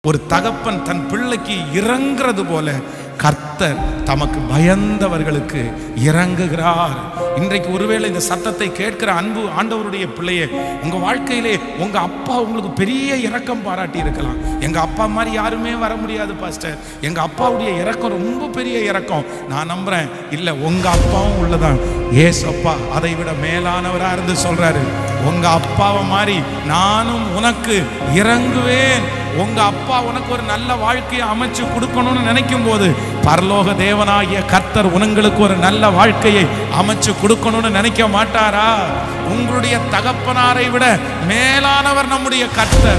ஒரு தகப்பன் தன் பிள்ளைக்கு இறங்குறது போல கர்த்தர் தமக்கு பயந்தவர்களுக்கு இறங்குகிறார் இன்றைக்கு ஒருவேளை இந்த சத்தத்தை கேட்கிற அன்பு ஆண்டவருடைய பிள்ளையே உங்க வாழ்க்கையிலே உங்க அப்பா உங்களுக்கு பெரிய இரக்கம் பாராட்டி இருக்கலாம் எங்க அப்பா மாதிரி யாருமே வர முடியாது பாஸ்டர் எங்க அப்பாவுடைய இரக்கம் ரொம்ப பெரிய இரக்கம் நான் நம்புறேன் இல்ல உங்க அப்பாவும் உள்ளதான் ஏசப்பா அதை விட மேலானவரா இருந்து சொல்றாரு உங்க அப்பாவை மாதிரி நானும் உனக்கு இறங்குவேன் உங்க அப்பா உனக்கு ஒரு நல்ல வாழ்க்கையை அமைச்சு கொடுக்கணும்னு நினைக்கும் போது பரலோக தேவனாகிய கர்த்தர் உங்களுக்கு ஒரு நல்ல வாழ்க்கையை அமைச்சு கொடுக்கணும்னு நினைக்க மாட்டாரா உங்களுடைய தகப்பனாரை விட மேலானவர் நம்முடைய கர்த்தர்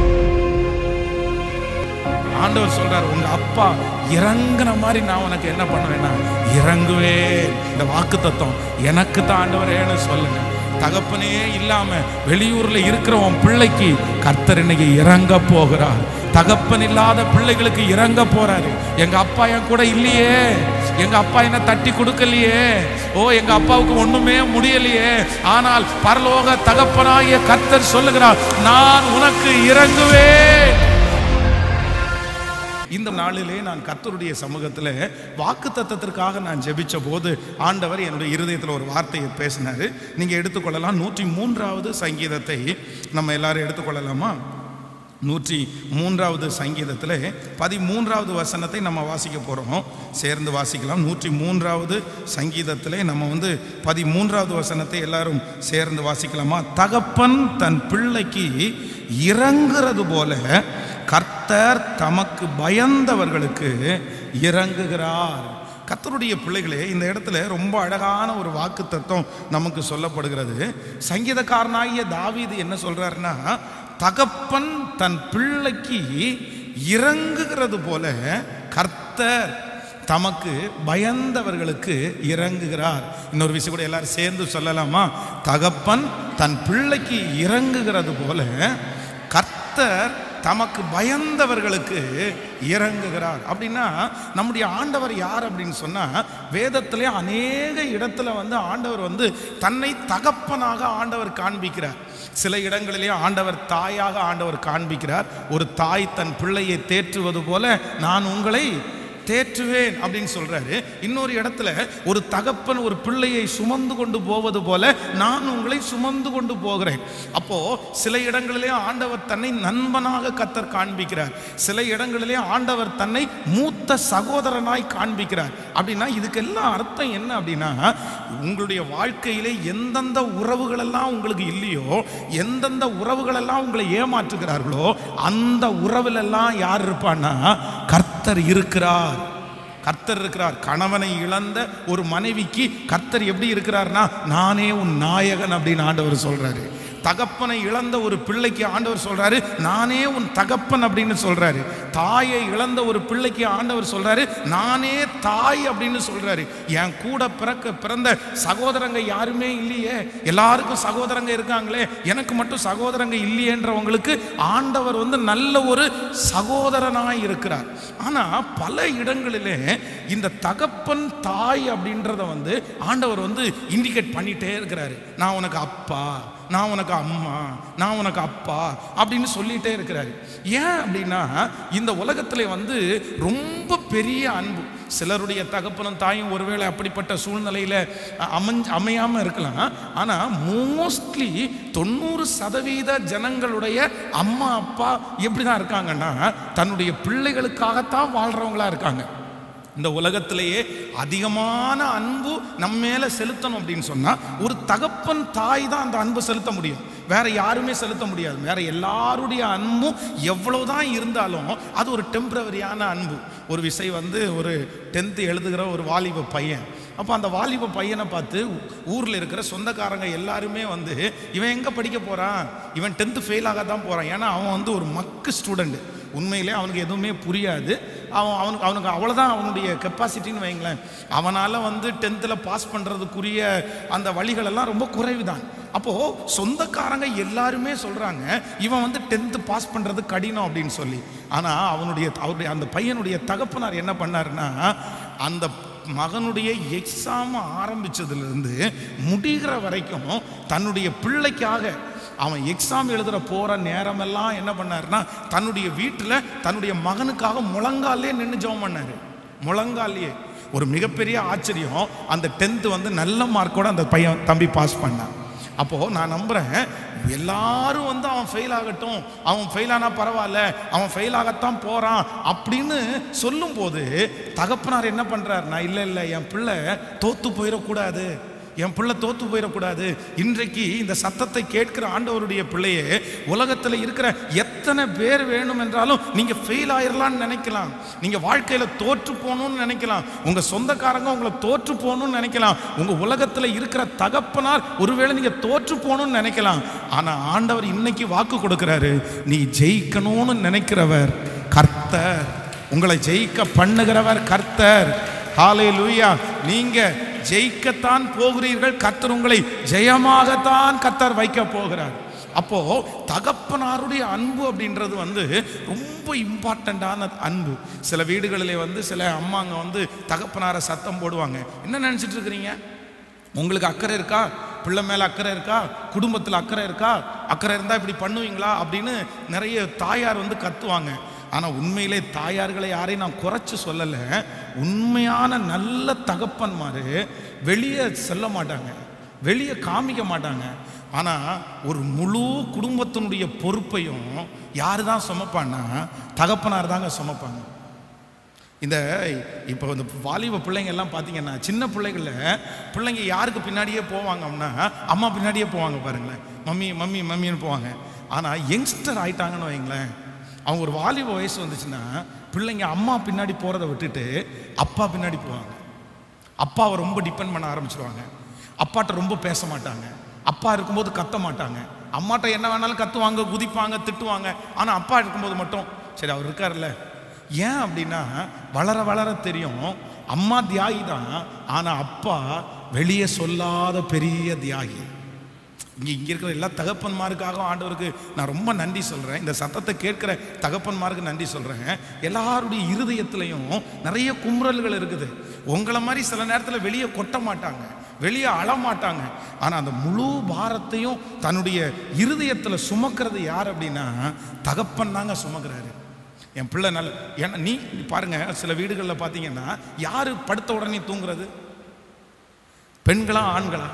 ஆண்டவர் சொல்றார் உங்க அப்பா இறங்குன மாதிரி நான் உனக்கு என்ன பண்ணுவேன்னா இறங்குவேன் இந்த வாக்கு தத்துவம் எனக்கு தான் ஆண்டவரேன்னு சொல்லுங்க தகப்பனே இல்லாம வெளியூர்ல இருக்கிற உன் பிள்ளைக்கு கர்த்தர் இன்னைக்கு இறங்க போகிறார் தகப்பன் இல்லாத பிள்ளைகளுக்கு இறங்க போறாரு எங்க அப்பா என் கூட இல்லையே எங்க அப்பா என்ன தட்டி கொடுக்கலையே ஓ எங்க அப்பாவுக்கு ஒண்ணுமே முடியலையே ஆனால் பரலோக தகப்பனாகிய கர்த்தர் சொல்லுகிறார் நான் உனக்கு இறங்குவேன் இந்த நாளிலே நான் கர்த்தருடைய சமூகத்தில் வாக்கு தத்தத்திற்காக நான் ஜெபிச்ச போது ஆண்டவர் என்னுடைய இருதயத்தில் ஒரு வார்த்தையை பேசினாரு நீங்கள் எடுத்துக்கொள்ளலாம் நூற்றி மூன்றாவது சங்கீதத்தை நம்ம எல்லாரும் எடுத்துக்கொள்ளலாமா நூற்றி மூன்றாவது சங்கீதத்தில் பதிமூன்றாவது வசனத்தை நம்ம வாசிக்க போகிறோம் சேர்ந்து வாசிக்கலாம் நூற்றி மூன்றாவது சங்கீதத்தில் நம்ம வந்து பதிமூன்றாவது வசனத்தை எல்லாரும் சேர்ந்து வாசிக்கலாமா தகப்பன் தன் பிள்ளைக்கு இறங்குறது போல கர்த்தர் தமக்கு பயந்தவர்களுக்கு இறங்குகிறார் கர்த்தருடைய பிள்ளைகளே இந்த இடத்துல ரொம்ப அழகான ஒரு வாக்கு தத்துவம் நமக்கு சொல்லப்படுகிறது சங்கீதக்காரனாகிய தாவீது என்ன சொல்றாருன்னா தகப்பன் தன் பிள்ளைக்கு இறங்குகிறது போல கர்த்தர் தமக்கு பயந்தவர்களுக்கு இறங்குகிறார் இன்னொரு விஷயம் கூட எல்லாரும் சேர்ந்து சொல்லலாமா தகப்பன் தன் பிள்ளைக்கு இறங்குகிறது போல கர்த்தர் தமக்கு பயந்தவர்களுக்கு இறங்குகிறார் அப்படின்னா நம்முடைய ஆண்டவர் யார் அப்படின்னு சொன்னா வேதத்திலே அநேக இடத்துல வந்து ஆண்டவர் வந்து தன்னை தகப்பனாக ஆண்டவர் காண்பிக்கிறார் சில இடங்களிலே ஆண்டவர் தாயாக ஆண்டவர் காண்பிக்கிறார் ஒரு தாய் தன் பிள்ளையை தேற்றுவது போல நான் உங்களை தேற்றுவேன் அப்படின்னு சொல்றாரு இன்னொரு இடத்துல ஒரு தகப்பன் ஒரு பிள்ளையை சுமந்து கொண்டு போவது போல நான் உங்களை சுமந்து கொண்டு போகிறேன் அப்போ சில இடங்களிலே ஆண்டவர் தன்னை நண்பனாக கத்தர் காண்பிக்கிறார் சில இடங்களிலே ஆண்டவர் தன்னை மூத்த சகோதரனாய் காண்பிக்கிறார் அப்படின்னா இதுக்கெல்லாம் அர்த்தம் என்ன அப்படின்னா உங்களுடைய வாழ்க்கையிலே எந்தெந்த உறவுகள் எல்லாம் உங்களுக்கு இல்லையோ எந்தெந்த உறவுகள் எல்லாம் உங்களை ஏமாற்றுகிறார்களோ அந்த உறவுலெல்லாம் யார் இருப்பான்னா கர்த்தர் இருக்கிறார் கர்த்தர் இருக்கிறார் கணவனை இழந்த ஒரு மனைவிக்கு கர்த்தர் எப்படி இருக்கிறார்னா நானே உன் நாயகன் அப்படின்னு ஆண்டவர் சொல்றாரு தகப்பனை இழந்த ஒரு பிள்ளைக்கு ஆண்டவர் சொல்றாரு நானே உன் தகப்பன் அப்படின்னு சொல்றாரு தாயை இழந்த ஒரு பிள்ளைக்கு ஆண்டவர் சொல்றாரு நானே தாய் அப்படின்னு சொல்றாரு என் கூட பிறக்க பிறந்த சகோதரங்க யாருமே இல்லையே எல்லாருக்கும் சகோதரங்க இருக்காங்களே எனக்கு மட்டும் சகோதரங்க இல்லையேன்றவங்களுக்கு ஆண்டவர் வந்து நல்ல ஒரு சகோதரனாய் இருக்கிறார் ஆனா பல இடங்களிலே இந்த தகப்பன் தாய் அப்படின்றத வந்து ஆண்டவர் வந்து இண்டிகேட் பண்ணிட்டே இருக்கிறாரு நான் உனக்கு அப்பா நான் உனக்கு அம்மா நான் உனக்கு அப்பா அப்படின்னு சொல்லிட்டே இருக்கிறாரு ஏன் அப்படின்னா இந்த உலகத்துல வந்து ரொம்ப பெரிய அன்பு சிலருடைய தகப்பனும் தாயும் ஒருவேளை அப்படிப்பட்ட சூழ்நிலையில அமைஞ்சு அமையாம இருக்கலாம் ஆனா மோஸ்ட்லி தொண்ணூறு சதவீத ஜனங்களுடைய அம்மா அப்பா எப்படிதான் இருக்காங்கன்னா தன்னுடைய பிள்ளைகளுக்காகத்தான் வாழ்றவங்களா இருக்காங்க இந்த உலகத்திலேயே அதிகமான அன்பு நம்ம மேல செலுத்தணும் அப்படின்னு சொன்னா ஒரு தகப்பன் தாய் தான் அந்த அன்பு செலுத்த முடியும் வேற யாருமே செலுத்த முடியாது வேற எல்லாருடைய அன்பும் எவ்வளவுதான் இருந்தாலும் அது ஒரு டெம்பரவரியான அன்பு ஒரு விசை வந்து ஒரு டென்த்து எழுதுகிற ஒரு வாலிப பையன் அப்போ அந்த வாலிப பையனை பார்த்து ஊரில் இருக்கிற சொந்தக்காரங்க எல்லாருமே வந்து இவன் எங்கே படிக்க போகிறான் இவன் டென்த்து ஃபெயில் ஆக தான் போகிறான் ஏன்னா அவன் வந்து ஒரு மக்கு ஸ்டூடெண்ட் உண்மையிலே அவனுக்கு எதுவுமே புரியாது அவன் அவனுக்கு அவனுக்கு அவ்வளோதான் அவனுடைய கெப்பாசிட்டின்னு வைங்களேன் அவனால் வந்து டென்த்தில் பாஸ் பண்ணுறதுக்குரிய அந்த வழிகளெல்லாம் ரொம்ப குறைவு தான் அப்போது சொந்தக்காரங்க எல்லாருமே சொல்கிறாங்க இவன் வந்து டென்த்து பாஸ் பண்ணுறது கடினம் அப்படின்னு சொல்லி ஆனால் அவனுடைய அவருடைய அந்த பையனுடைய தகப்பனார் என்ன பண்ணாருன்னா அந்த மகனுடைய எக்ஸாம் ஆரம்பிச்சதுலேருந்து முடிகிற வரைக்கும் தன்னுடைய பிள்ளைக்காக அவன் எக்ஸாம் எழுதுற போற நேரமெல்லாம் என்ன பண்ணாருன்னா தன்னுடைய வீட்டில் தன்னுடைய மகனுக்காக முழங்காலே நின்று ஜெபம் பண்ணாரு முழங்காலே ஒரு மிகப்பெரிய ஆச்சரியம் அந்த டென்த்து வந்து நல்ல மார்க்கோட அந்த பையன் தம்பி பாஸ் பண்ணான் அப்போ நான் நம்புறேன் எல்லாரும் வந்து அவன் ஃபெயில் ஆகட்டும் அவன் ஃபெயில் ஆனா பரவாயில்ல அவன் ஃபெயில் ஆகத்தான் போறான் அப்படின்னு சொல்லும்போது தகப்பனார் என்ன பண்றாருன்னா இல்ல இல்ல என் பிள்ளை தோத்து போயிடக்கூடாது என் பிள்ளை தோத்து போயிடக்கூடாது இன்றைக்கு இந்த சத்தத்தை கேட்கிற ஆண்டவருடைய பிள்ளையே உலகத்தில் இருக்கிற எத்தனை பேர் வேணும் என்றாலும் நீங்க ஃபெயில் ஆயிரலாம்னு நினைக்கலாம் நீங்க வாழ்க்கையில தோற்று போகணும்னு நினைக்கலாம் உங்க சொந்தக்காரங்க உங்களை தோற்று போகணும்னு நினைக்கலாம் உங்க உலகத்துல இருக்கிற தகப்பனார் ஒருவேளை நீங்க தோற்று போகணும்னு நினைக்கலாம் ஆனா ஆண்டவர் இன்னைக்கு வாக்கு கொடுக்கிறாரு நீ ஜெயிக்கணும்னு நினைக்கிறவர் கர்த்தர் உங்களை ஜெயிக்க பண்ணுகிறவர் கர்த்தர் ஹாலே லூயா நீங்க ஜெயிக்கத்தான் போகிறீர்கள் கர்த்தர் உங்களை ஜெயமாகத்தான் கர்த்தர் வைக்க போகிறார் அப்போ தகப்பனாருடைய அன்பு அப்படின்றது வந்து ரொம்ப இம்பார்ட்டண்ட்டான அன்பு சில வீடுகளிலே வந்து சில அம்மாங்க வந்து தகப்பனார சத்தம் போடுவாங்க என்ன நினைச்சிட்டு இருக்கிறீங்க உங்களுக்கு அக்கறை இருக்கா பிள்ளை மேல அக்கறை இருக்கா குடும்பத்தில் அக்கறை இருக்கா அக்கறை இருந்தால் இப்படி பண்ணுவீங்களா அப்படின்னு நிறைய தாயார் வந்து கத்துவாங்க ஆனால் உண்மையிலே தாயார்களை யாரையும் நான் குறைச்சு சொல்லலை உண்மையான நல்ல தகப்பன்மாரு வெளியே செல்ல மாட்டாங்க வெளியே காமிக்க மாட்டாங்க ஆனால் ஒரு முழு குடும்பத்தினுடைய பொறுப்பையும் யார் தான் சுமப்பான்னா தகப்பனார் தாங்க சுமப்பாங்க இந்த இப்போ இந்த வாலிப பிள்ளைங்க எல்லாம் பார்த்தீங்கன்னா சின்ன பிள்ளைகள பிள்ளைங்க யாருக்கு பின்னாடியே போவாங்கன்னா அம்மா பின்னாடியே போவாங்க பாருங்களேன் மம்மி மம்மி மம்மின்னு போவாங்க ஆனால் யங்ஸ்டர் ஆயிட்டாங்கன்னு வைங்களேன் அவங்க ஒரு வாலிப வயசு வந்துச்சுன்னா பிள்ளைங்க அம்மா பின்னாடி போகிறத விட்டுட்டு அப்பா பின்னாடி போவாங்க அப்பாவை ரொம்ப டிபெண்ட் பண்ண ஆரம்பிச்சிருவாங்க அப்பாட்ட ரொம்ப பேச மாட்டாங்க அப்பா இருக்கும்போது கத்த மாட்டாங்க அம்மாட்ட என்ன வேணாலும் கத்துவாங்க குதிப்பாங்க திட்டுவாங்க ஆனால் அப்பா இருக்கும்போது மட்டும் சரி அவர் இருக்கார்ல ஏன் அப்படின்னா வளர வளர தெரியும் அம்மா தியாகி தான் ஆனால் அப்பா வெளியே சொல்லாத பெரிய தியாகி இங்கே இங்கே இருக்கிற எல்லா தகப்பன்மாருக்காக ஆண்டவருக்கு நான் ரொம்ப நன்றி சொல்கிறேன் இந்த சத்தத்தை கேட்குற தகப்பன்மாருக்கு நன்றி சொல்கிறேன் எல்லாருடைய இருதயத்திலையும் நிறைய குமுறல்கள் இருக்குது உங்களை மாதிரி சில நேரத்தில் வெளியே கொட்ட மாட்டாங்க வெளியே அழ மாட்டாங்க ஆனால் அந்த முழு பாரத்தையும் தன்னுடைய இருதயத்தில் சுமக்கிறது யார் அப்படின்னா தகப்பன் தாங்க சுமக்கிறாரு என் பிள்ளை நல்ல ஏன்னா நீ பாருங்க சில வீடுகளில் பார்த்தீங்கன்னா யார் படுத்த உடனே தூங்குறது பெண்களா ஆண்களா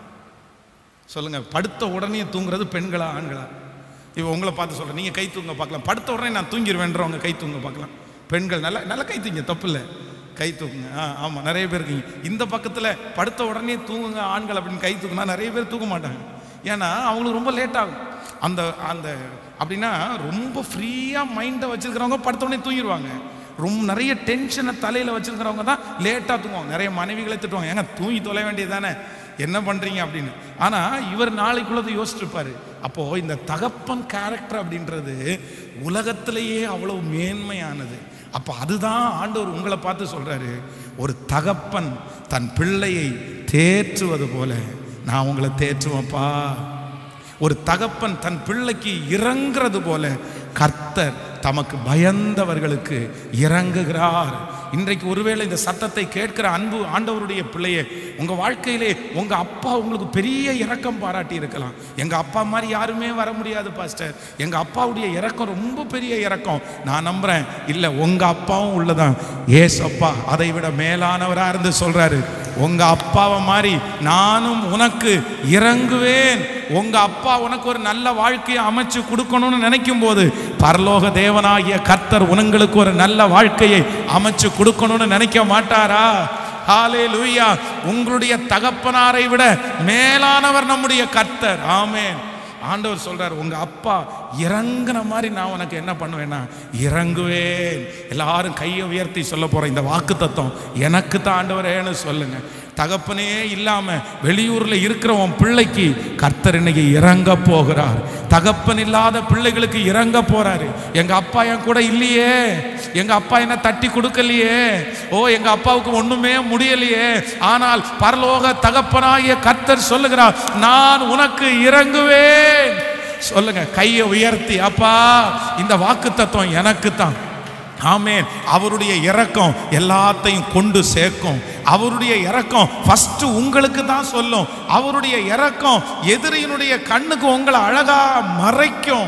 சொல்லுங்க படுத்த உடனே தூங்குறது பெண்களா ஆண்களா இப்போ உங்களை பார்த்து சொல்றேன் நீங்க கை தூங்க பார்க்கலாம் படுத்த உடனே நான் தூங்கிடுவேன்றவங்க கை தூங்க பார்க்கலாம் பெண்கள் நல்லா நல்லா கை தூங்க தப்பு இல்லை கை தூக்குங்க ஆ ஆமாம் நிறைய பேர் இருக்கீங்க இந்த பக்கத்தில் படுத்த உடனே தூங்குங்க ஆண்கள் அப்படின்னு கை தூக்குனா நிறைய பேர் தூக்க மாட்டாங்க ஏன்னா அவங்களுக்கு ரொம்ப லேட் ஆகும் அந்த அந்த அப்படின்னா ரொம்ப ஃப்ரீயாக மைண்டை வச்சிருக்கிறவங்க படுத்த உடனே தூங்கிடுவாங்க ரொம்ப நிறைய டென்ஷனை தலையில் வச்சிருக்கிறவங்க தான் லேட்டாக தூங்குவாங்க நிறைய மனைவிகளை திட்டுவாங்க ஏங்க தூங்கி தொலை வேண்டியது தானே என்ன பண்ணுறீங்க அப்படின்னு ஆனால் இவர் நாளைக்குள்ளதை யோசிச்சிருப்பாரு அப்போது இந்த தகப்பன் கேரக்டர் அப்படின்றது உலகத்திலேயே அவ்வளவு மேன்மையானது அப்போ அதுதான் ஆண்டவர் உங்களை பார்த்து சொல்கிறாரு ஒரு தகப்பன் தன் பிள்ளையை தேற்றுவது போல நான் உங்களை தேற்றுவேன்ப்பா ஒரு தகப்பன் தன் பிள்ளைக்கு இறங்குறது போல கர்த்தர் தமக்கு பயந்தவர்களுக்கு இறங்குகிறார் இன்றைக்கு ஒருவேளை இந்த சத்தத்தை கேட்கிற அன்பு ஆண்டவருடைய பிள்ளையே உங்க வாழ்க்கையிலே உங்க அப்பா உங்களுக்கு பெரிய இரக்கம் பாராட்டி இருக்கலாம் எங்க அப்பா மாதிரி யாருமே வர முடியாது பாஸ்டர் எங்க அப்பாவுடைய இரக்கம் ரொம்ப பெரிய இரக்கம் நான் நம்புறேன் இல்ல உங்க அப்பாவும் உள்ளதான் ஏசப்பா அதை விட மேலானவரா இருந்து சொல்றாரு உங்க அப்பாவை மாதிரி நானும் உனக்கு இறங்குவேன் உங்க அப்பா உனக்கு ஒரு நல்ல வாழ்க்கையை அமைச்சு கொடுக்கணும்னு நினைக்கும் போது பரலோக தேவனாகிய கர்த்தர் உங்களுக்கு ஒரு நல்ல வாழ்க்கையை அமைச்சு கொடுக்கணும்னு நினைக்க மாட்டாரா ஹாலே லூயா உங்களுடைய தகப்பனாரை விட மேலானவர் நம்முடைய கர்த்தர் ஆமென் ஆண்டவர் சொல்றார் உங்க அப்பா இறங்குன மாதிரி நான் உனக்கு என்ன பண்ணுவேன்னா இறங்குவேன் எல்லாரும் கையை உயர்த்தி சொல்ல போற இந்த வாக்கு தத்துவம் எனக்கு தான் ஆண்டவரேன்னு சொல்லுங்க தகப்பனே இல்லாம வெளியூர்ல இருக்கிற உன் பிள்ளைக்கு கர்த்தர் இன்னைக்கு இறங்க போகிறார் தகப்பன் இல்லாத பிள்ளைகளுக்கு இறங்க போறாரு எங்க அப்பா என் கூட இல்லையே எங்க அப்பா என்ன தட்டி கொடுக்கலையே ஓ எங்க அப்பாவுக்கு ஒண்ணுமே முடியலையே ஆனால் பரலோக தகப்பனாகிய கர்த்தர் சொல்லுகிறார் நான் உனக்கு இறங்குவேன் சொல்லுங்க கையை உயர்த்தி அப்பா இந்த வாக்கு தத்துவம் எனக்கு தான் ஆமென் அவருடைய இரக்கம் எல்லாத்தையும் கொண்டு சேர்க்கும் அவருடைய இரக்கம் ஃபர்ஸ்ட் உங்களுக்கு தான் சொல்லும் அவருடைய இரக்கம் எதிரியினுடைய கண்ணுக்கு உங்களை அழகா மறைக்கும்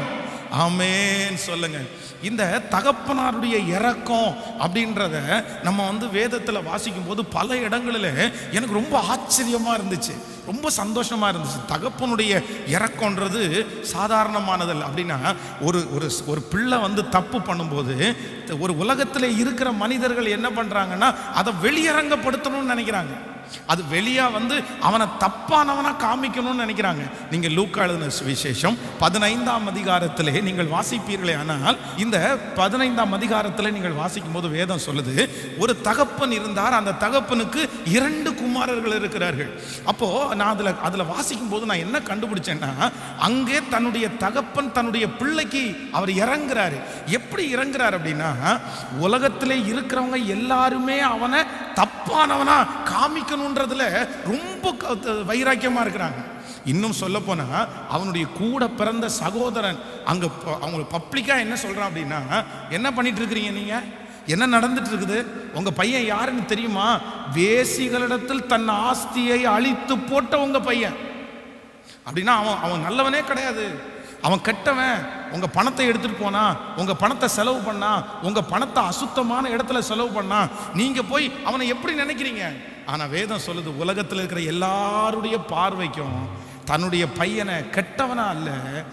ஆமென் சொல்லுங்க இந்த தகப்பனாருடைய இரக்கம் அப்படின்றத நம்ம வந்து வேதத்தில் வாசிக்கும் போது பல இடங்களில் எனக்கு ரொம்ப ஆச்சரியமா இருந்துச்சு ரொம்ப சந்தோஷமா இருந்துச்சு தகப்பனுடைய இறக்கம்ன்றது சாதாரணமானதல்ல அப்படின்னா ஒரு ஒரு ஒரு பிள்ளை வந்து தப்பு பண்ணும்போது ஒரு உலகத்தில் இருக்கிற மனிதர்கள் என்ன பண்றாங்கன்னா அதை வெளியரங்கப்படுத்தணும்னு நினைக்கிறாங்க அது வெளியா வந்து அவனை தப்பானவனா காமிக்கணும்னு நினைக்கிறாங்க நீங்க லூக்கா எழுதின சுவிசேஷம் பதினைந்தாம் அதிகாரத்திலே நீங்கள் வாசிப்பீர்களே ஆனால் இந்த பதினைந்தாம் அதிகாரத்திலே நீங்கள் வாசிக்கும் போது வேதம் சொல்லுது ஒரு தகப்பன் இருந்தார் அந்த தகப்பனுக்கு இரண்டு குமாரர்கள் இருக்கிறார்கள் அப்போ நான் அதுல அதுல வாசிக்கும் போது நான் என்ன கண்டுபிடிச்சேன்னா அங்கே தன்னுடைய தகப்பன் தன்னுடைய பிள்ளைக்கு அவர் இறங்குறாரு எப்படி இறங்குறாரு அப்படின்னா உலகத்திலே இருக்கிறவங்க எல்லாருமே அவனை தப்பானவனா காமிக்கணுன்றதுல ரொம்ப க- வைராக்கியமா இருக்கிறாங்க இன்னும் சொல்ல போனா அவனுடைய கூட பிறந்த சகோதரன் அங்க ப- அவங்க பப்ளிக்கா என்ன சொல்றான் அப்படின்னா என்ன பண்ணிட்டு இருக்கிறீங்க நீங்க என்ன நடந்துட்டு இருக்குது உங்க பையன் யாருன்னு தெரியுமா வேசிகளிடத்தில் தன் ஆஸ்தியை அழித்து போட்ட உங்க பையன் அப்படின்னா அவன் அவன் நல்லவனே கிடையாது அவன் கெட்டவன் உங்க பணத்தை எடுத்துட்டு போனா உங்க பணத்தை செலவு பண்ணா உங்க பணத்தை அசுத்தமான இடத்துல செலவு பண்ணா நீங்க போய் அவனை எப்படி நினைக்கிறீங்க ஆனா வேதம் சொல்லுது உலகத்தில் இருக்கிற எல்லாருடைய பார்வைக்கும் தன்னுடைய பையனை கெட்டவனா அல்ல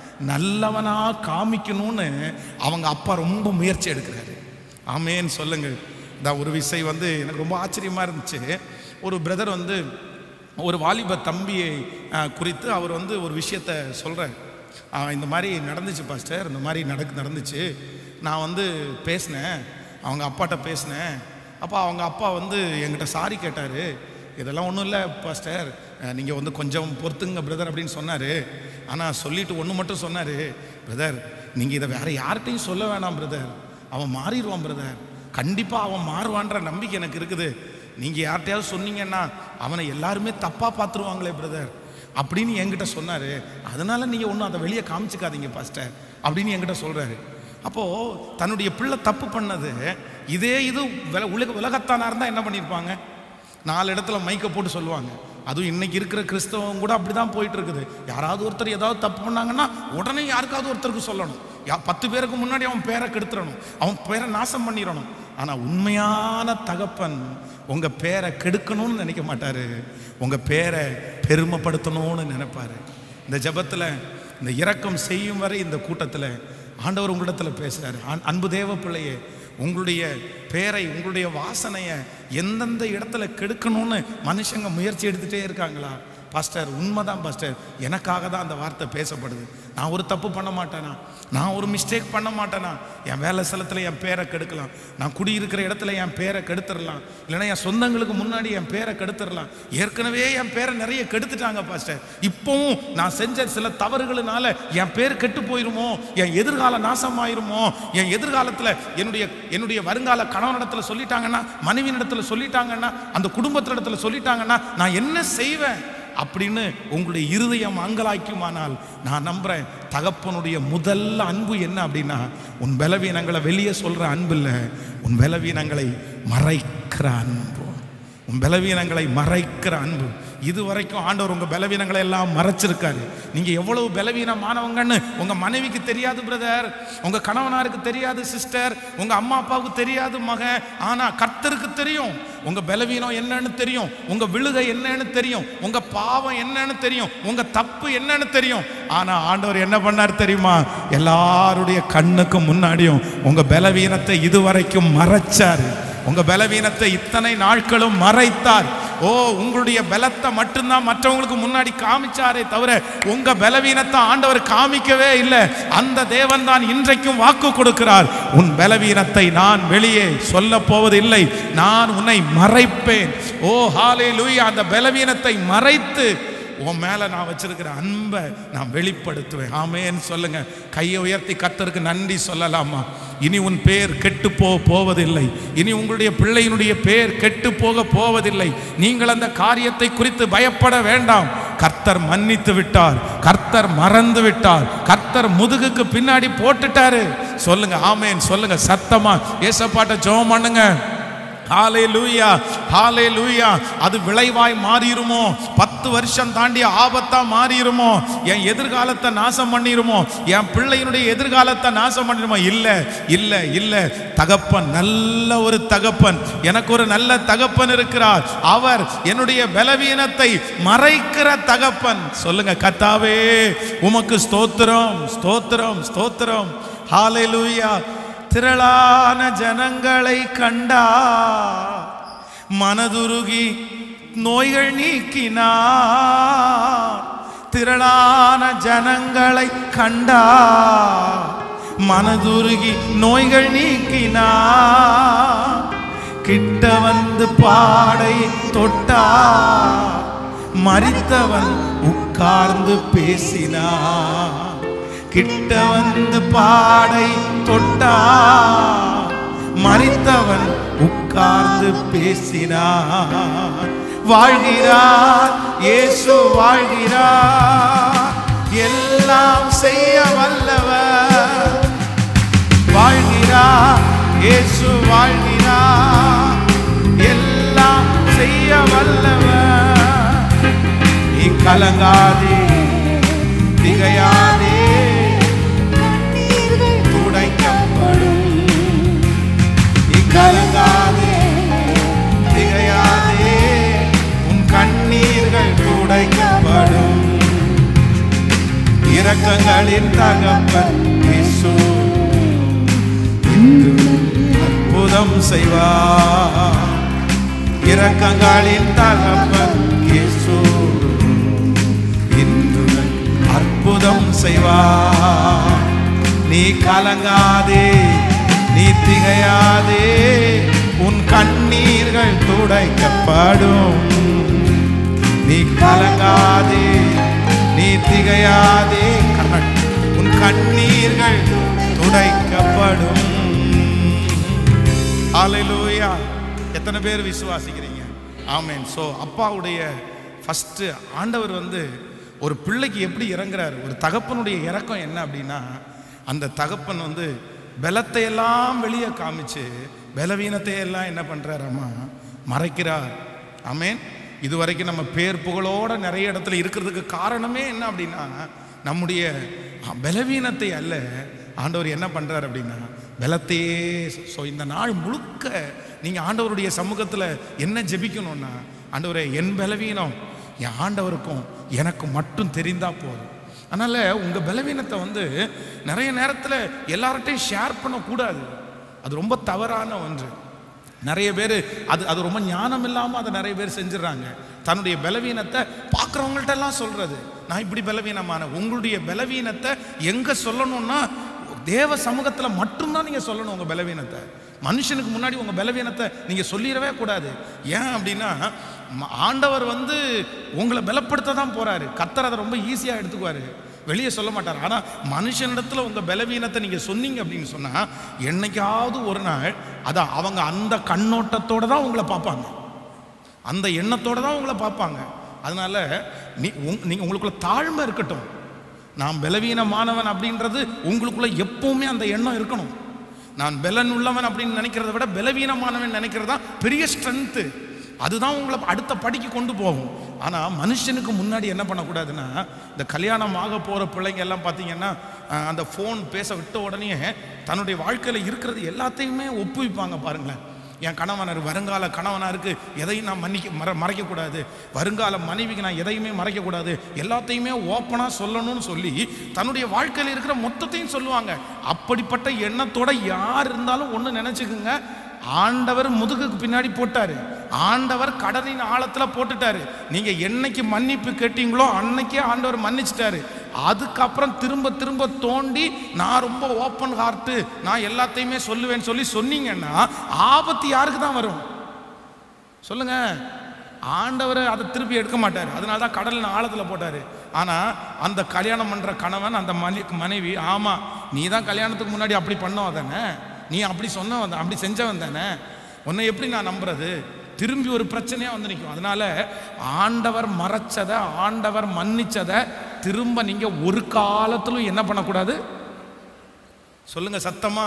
நல்லவனா காமிக்கணும்னு அவங்க அப்பா ரொம்ப முயற்சி எடுக்கிறாரு ஆமேன்னு சொல்லுங்க இந்த ஒரு விஷயம் வந்து எனக்கு ரொம்ப ஆச்சரியமா இருந்துச்சு ஒரு பிரதர் வந்து ஒரு வாலிப தம்பியை அஹ், குறித்து அவர் வந்து ஒரு விஷயத்த சொல்கிறார் இந்த மாதிரி நடந்துச்சு பாஸ்டர் இந்த மாதிரி நடக்கு நடந்துச்சு நான் வந்து பேசினேன் அவங்க அப்பாட்ட பேசினேன் அப்போ அவங்க அப்பா வந்து என்கிட்ட சாரி கேட்டார் இதெல்லாம் ஒன்றும் இல்லை பாஸ்டர் நீங்கள் வந்து கொஞ்சம் பொறுத்துங்க பிரதர் அப்படின்னு சொன்னார் ஆனால் சொல்லிட்டு ஒன்று மட்டும் சொன்னார் பிரதர் நீங்கள் இதை வேற யார்கிட்டையும் சொல்ல வேணாம் பிரதர் அவன் மாறிடுவான் பிரதர் கண்டிப்பாக அவன் மாறுவான்ற நம்பிக்கை எனக்கு இருக்குது நீங்கள் யார்கிட்டயாவது சொன்னீங்கன்னா அவனை எல்லாருமே தப்பாக பார்த்துருவாங்களே பிரதர் அப்படின்னு என்கிட்ட சொன்னார் அதனால நீங்கள் ஒன்றும் அதை வெளியே காமிச்சிக்காதீங்க பாஸ்டர் அப்படின்னு என்கிட்ட சொல்கிறாரு அப்போது தன்னுடைய பிள்ளை தப்பு பண்ணது இதே இது வில உலக உலகத்தானா இருந்தால் என்ன பண்ணியிருப்பாங்க நாலு இடத்துல மைக்கை போட்டு சொல்லுவாங்க அதுவும் இன்னைக்கு இருக்கிற கிறிஸ்தவம் கூட அப்படி தான் போயிட்டு இருக்குது யாராவது ஒருத்தர் ஏதாவது தப்பு பண்ணாங்கன்னா உடனே யாருக்காவது ஒருத்தருக்கு சொல்லணும் யா பத்து பேருக்கு முன்னாடி அவன் பேரை கெடுத்துடணும் அவன் பேரை நாசம் பண்ணிடணும் ஆனால் உண்மையான தகப்பன் உங்கள் பேரை கெடுக்கணும்னு நினைக்க மாட்டாரு உங்கள் பேரை பெருமைப்படுத்தணும்னு நினைப்பாரு இந்த ஜெபத்தில் இந்த இரக்கம் செய்யும் வரை இந்த கூட்டத்தில் ஆண்டவர் உங்களிடத்தில் பேசுகிறாரு அன்பு தேவ பிள்ளையே உங்களுடைய பேரை உங்களுடைய வாசனையை எந்தெந்த இடத்துல கெடுக்கணும்னு மனுஷங்க முயற்சி எடுத்துகிட்டே இருக்காங்களா பாஸ்டர் உண்மைதான் பாஸ்டர் எனக்காக தான் அந்த வார்த்தை பேசப்படுது நான் ஒரு தப்பு பண்ண மாட்டேனா நான் ஒரு மிஸ்டேக் பண்ண மாட்டேனா என் வேலை ஸ்தலத்தில் என் பேரை கெடுக்கலாம் நான் குடியிருக்கிற இடத்துல என் பேரை கெடுத்துடலாம் இல்லைன்னா என் சொந்தங்களுக்கு முன்னாடி என் பேரை கெடுத்துடலாம் ஏற்கனவே என் பேரை நிறைய கெடுத்துட்டாங்க பாஸ்டர் இப்போவும் நான் செஞ்ச சில தவறுகளினால என் பேர் கெட்டு போயிருமோ என் எதிர்கால நாசமாயிருமோ என் எதிர்காலத்தில் என்னுடைய என்னுடைய வருங்கால கணவனிடத்துல சொல்லிட்டாங்கன்னா மனைவியினிடத்துல சொல்லிட்டாங்கன்னா அந்த குடும்பத்தினிடத்துல சொல்லிட்டாங்கன்னா நான் என்ன செய்வேன் அப்படின்னு உங்களுடைய இருதயம் அங்கலாய்க்குமானால் நான் நம்புறேன் தகப்பனுடைய முதல் அன்பு என்ன அப்படின்னா உன் பலவீனங்களை வெளியே சொல்ற அன்பு இல்லை உன் பலவீனங்களை மறைக்கிற அன்பு உன் பலவீனங்களை மறைக்கிற அன்பு இது வரைக்கும் ஆண்டவர் உங்க பலவீனங்களை எல்லாம் மறைச்சிருக்காரு நீங்க எவ்வளவு பலவீனமானவங்கன்னு உங்க மனைவிக்கு தெரியாது பிரதர் உங்க கணவனாருக்கு தெரியாது சிஸ்டர் உங்க அம்மா அப்பாவுக்கு தெரியாது மகன் ஆனா கர்த்தருக்கு தெரியும் உங்க பலவீனம் என்னன்னு தெரியும் உங்க விழுகை என்னன்னு தெரியும் உங்க பாவம் என்னன்னு தெரியும் உங்க தப்பு என்னன்னு தெரியும் ஆனா ஆண்டவர் என்ன பண்ணார் தெரியுமா எல்லாருடைய கண்ணுக்கு முன்னாடியும் உங்க பலவீனத்தை இதுவரைக்கும் மறைச்சாரு உங்க பலவீனத்தை இத்தனை நாட்களும் மறைத்தார் ஓ உங்களுடைய பலத்தை மட்டும்தான் மற்றவங்களுக்கு முன்னாடி காமிச்சாரே தவிர உங்க பலவீனத்தை ஆண்டவர் காமிக்கவே இல்லை அந்த தேவன் தான் இன்றைக்கும் வாக்கு கொடுக்கிறார் உன் பலவீனத்தை நான் வெளியே சொல்ல போவதில்லை நான் உன்னை மறைப்பேன் ஓ ஹாலே அந்த பலவீனத்தை மறைத்து உன் மேல நான் வச்சிருக்கிற அன்பை நான் வெளிப்படுத்துவேன் ஆமேன்னு சொல்லுங்க கையை உயர்த்தி கத்தருக்கு நன்றி சொல்லலாமா இனி உன் பேர் கெட்டு போக போவதில்லை இனி உங்களுடைய பிள்ளையினுடைய பேர் கெட்டு போக போவதில்லை நீங்கள் அந்த காரியத்தை குறித்து பயப்பட வேண்டாம் கர்த்தர் மன்னித்து விட்டார் கர்த்தர் மறந்து விட்டார் கர்த்தர் கர்த்தர் முதுகுக்கு பின்னாடி போட்டுட்டாரு சொல்லுங்க ஆமேன் சொல்லுங்க சத்தமா ஏசப்பாட்ட ஜெபம் பண்ணுங்க ஹாலே லூயா ஹாலே லூயா அது விளைவாய் மாறிடுமோ பத்து வருஷம் தாண்டி ஆபத்தா மாறிடுமோ என் எதிர்காலத்தை நாசம் பண்ணிருமோ என் பிள்ளையினுடைய எதிர்காலத்தை நாசம் பண்ணிருமோ இல்ல இல்ல இல்ல தகப்பன் நல்ல ஒரு தகப்பன் எனக்கு ஒரு நல்ல தகப்பன் இருக்கிறார் அவர் என்னுடைய பலவீனத்தை மறைக்கிற தகப்பன் சொல்லுங்க கத்தாவே உமக்கு ஸ்தோத்திரம் ஸ்தோத்திரம் ஸ்தோத்திரம் ஹாலே லூயா திரளான ஜனங்களை கண்டா மனதுருகி நோய்கள் நீக்கினார் திரளான ஜனங்களை கண்டா மனதுருகி நோய்கள் நீக்கினார் கிட்ட வந்து பாடை தொட்டா மறித்தவன் உட்கார்ந்து பேசினான் கிட்ட வந்து பாடை தொட்டா மறித்தவன் உட்கார்ந்து பேசினான் வாழ்கிறார் இயேசு வாழ்கிறார் எல்லாம் செய்ய வல்லவர் வாழ்கிறார் இயேசு வாழ்கிறார் எல்லாம் செய்ய வல்லவர் நீ கலங்காதே திகையாதே துடைக்கப்படும் நீ கலங்காதே திகையாதே உன் கண்ணீர்கள் துடைக்கப்படும் இரக்கங்களின் தகப்பன் இயேசு அற்புதம் செய்வார் இரக்கங்களின் தகப்பன் இயேசு இன்று அற்புதம் செய்வார் நீ கலங்காதே நீ திகையாதே உன் கண்ணீர்கள் துடைக்கப்படும் நீ கலங்காதே நீ திகையாதே கர்நாட் உன் கண்ணீர்கள் துடைக்கப்படும் ஹalleluya எத்தனை பேர் விசுவாசிக்கிறீங்க ஆமென் சோ அப்பாவுடைய ஃபர்ஸ்ட் ஆண்டவர் வந்து ஒரு பிள்ளைக்கு எப்படி இறங்குறாரு ஒரு தகப்பனுடைய இறக்கம் என்ன அப்படின்னா அந்த தகப்பன் வந்து பலத்தை எல்லாம் வெளியே காமிச்சு பலவீனத்தை எல்லாம் என்ன பண்றாராமா மறைக்கிறார் ஆமென் இது வரைக்கும் நம்ம பேர் புகழோட நிறைய இடத்துல இருக்கிறதுக்கு காரணமே என்ன அப்படின்னா நம்முடைய பலவீனத்தை அல்ல ஆண்டவர் என்ன பண்றார் அப்படின்னா பலத்தையே ஸோ இந்த நாள் முழுக்க நீங்க ஆண்டவருடைய சமூகத்துல என்ன ஜெபிக்கணும்னா ஆண்டவரே என் பலவீனம் என் ஆண்டவருக்கும் எனக்கு மட்டும் தெரிந்தா போதும் அதனால உங்க பலவீனத்தை வந்து நிறைய நேரத்துல எல்லார்ட்டையும் ஷேர் பண்ணக்கூடாது அது ரொம்ப தவறான ஒன்று நிறைய பேர் அது அது ரொம்ப ஞானம் இல்லாமல் அதை நிறைய பேர் செஞ்சிடறாங்க தன்னுடைய பலவீனத்தை பார்க்குறவங்கள்ட்ட எல்லாம் சொல்றது நான் இப்படி பலவீனமான உங்களுடைய பலவீனத்தை எங்க சொல்லணும்னா தேவ சமூகத்தில் மட்டும்தான் நீங்க சொல்லணும் உங்க பலவீனத்தை மனுஷனுக்கு முன்னாடி உங்க பலவீனத்தை நீங்க சொல்லிடவே கூடாது ஏன் அப்படின்னா ம- ஆண்டவர் வந்து உங்களை பலப்படுத்த தான் போறாரு கத்தர் அதை ரொம்ப ஈஸியா எடுத்துக்குவாரு வெளியே சொல்ல மாட்டார் ஆனா மனுஷனிடத்துல உங்க பலவீனத்தை நீங்க சொன்னீங்க அப்படின்னு சொன்னா என்னைக்காவது ஒரு நாள் அதான் அவங்க அந்த கண்ணோட்டத்தோட தான் உங்களை பார்ப்பாங்க அந்த எண்ணத்தோட தான் உங்களை பார்ப்பாங்க அதனால நீ உங்- நீங்க உங்களுக்குள்ள தாழ்மை இருக்கட்டும் நான் பலவீனமானவன் அப்படின்றது உங்களுக்குள்ள எப்பவுமே அந்த எண்ணம் இருக்கணும் நான் பலன் உள்ளவன் அப்படின்னு நினைக்கிறத விட பலவீனமானவன் நினைக்கிறது தான் பெரிய ஸ்ட்ரென்த்து அதுதான் உங்களை அடுத்த படிக்கு கொண்டு போகும் ஆனால் மனுஷனுக்கு முன்னாடி என்ன பண்ணக்கூடாதுன்னா இந்த கல்யாணம் ஆக போகிற பிள்ளைங்க எல்லாம் பார்த்தீங்கன்னா அஹ், அந்த ஃபோன் பேச விட்ட உடனே தன்னுடைய வாழ்க்கையில் இருக்கிறது எல்லாத்தையுமே ஒப்புவிப்பாங்க பாருங்களேன் என் கணவனர் வருங்கால கணவனாருக்கு எதையும் நான் மன்னிக்க மற மறைக்கக்கூடாது வருங்கால மனைவிக்கு நான் எதையுமே மறைக்கக்கூடாது எல்லாத்தையுமே ஓப்பனாக சொல்லணும்னு சொல்லி தன்னுடைய வாழ்க்கையில் இருக்கிற மொத்தத்தையும் சொல்லுவாங்க அப்படிப்பட்ட எண்ணத்தோட யார் இருந்தாலும் ஒன்று நினச்சிக்குங்க ஆண்டவர் முதுகுக்கு பின்னாடி போட்டாரு ஆண்டவர் கடலின் ஆழத்துல போட்டுட்டாரு நீங்க என்னைக்கு மன்னிப்பு கேட்டீங்களோ அன்னைக்கே ஆண்டவர் மன்னிச்சிட்டாரு அதுக்கப்புறம் திரும்ப திரும்ப தோண்டி நான் ரொம்ப ஓப்பன் ஹார்ட்டு நான் எல்லாத்தையுமே சொல்லுவேன்னு சொல்லி சொன்னீங்கன்னா ஆபத்து யாருக்கு தான் வரும் சொல்லுங்க ஆண்டவர் அதை திருப்பி எடுக்க மாட்டார் அதனால தான் கடலின் ஆழத்தில் போட்டார் ஆனால் அந்த கல்யாணம் பண்ணுற கணவன் அந்த மனை மனைவி ஆமாம் நீ தான் கல்யாணத்துக்கு முன்னாடி அப்படி பண்ணவன் தானே நீ அப்படி சொன்னவன் தான் அப்படி செஞ்சவன் தானே உன்னை எப்படி நான் நம்புறது திரும்பி ஒரு பிரச்சனையாக வந்து நிற்கும் அதனால ஆண்டவர் மறைச்சதை ஆண்டவர் மன்னிச்சதை திரும்ப நீங்க ஒரு காலத்திலும் என்ன பண்ணக்கூடாது சொல்லுங்க சத்தமா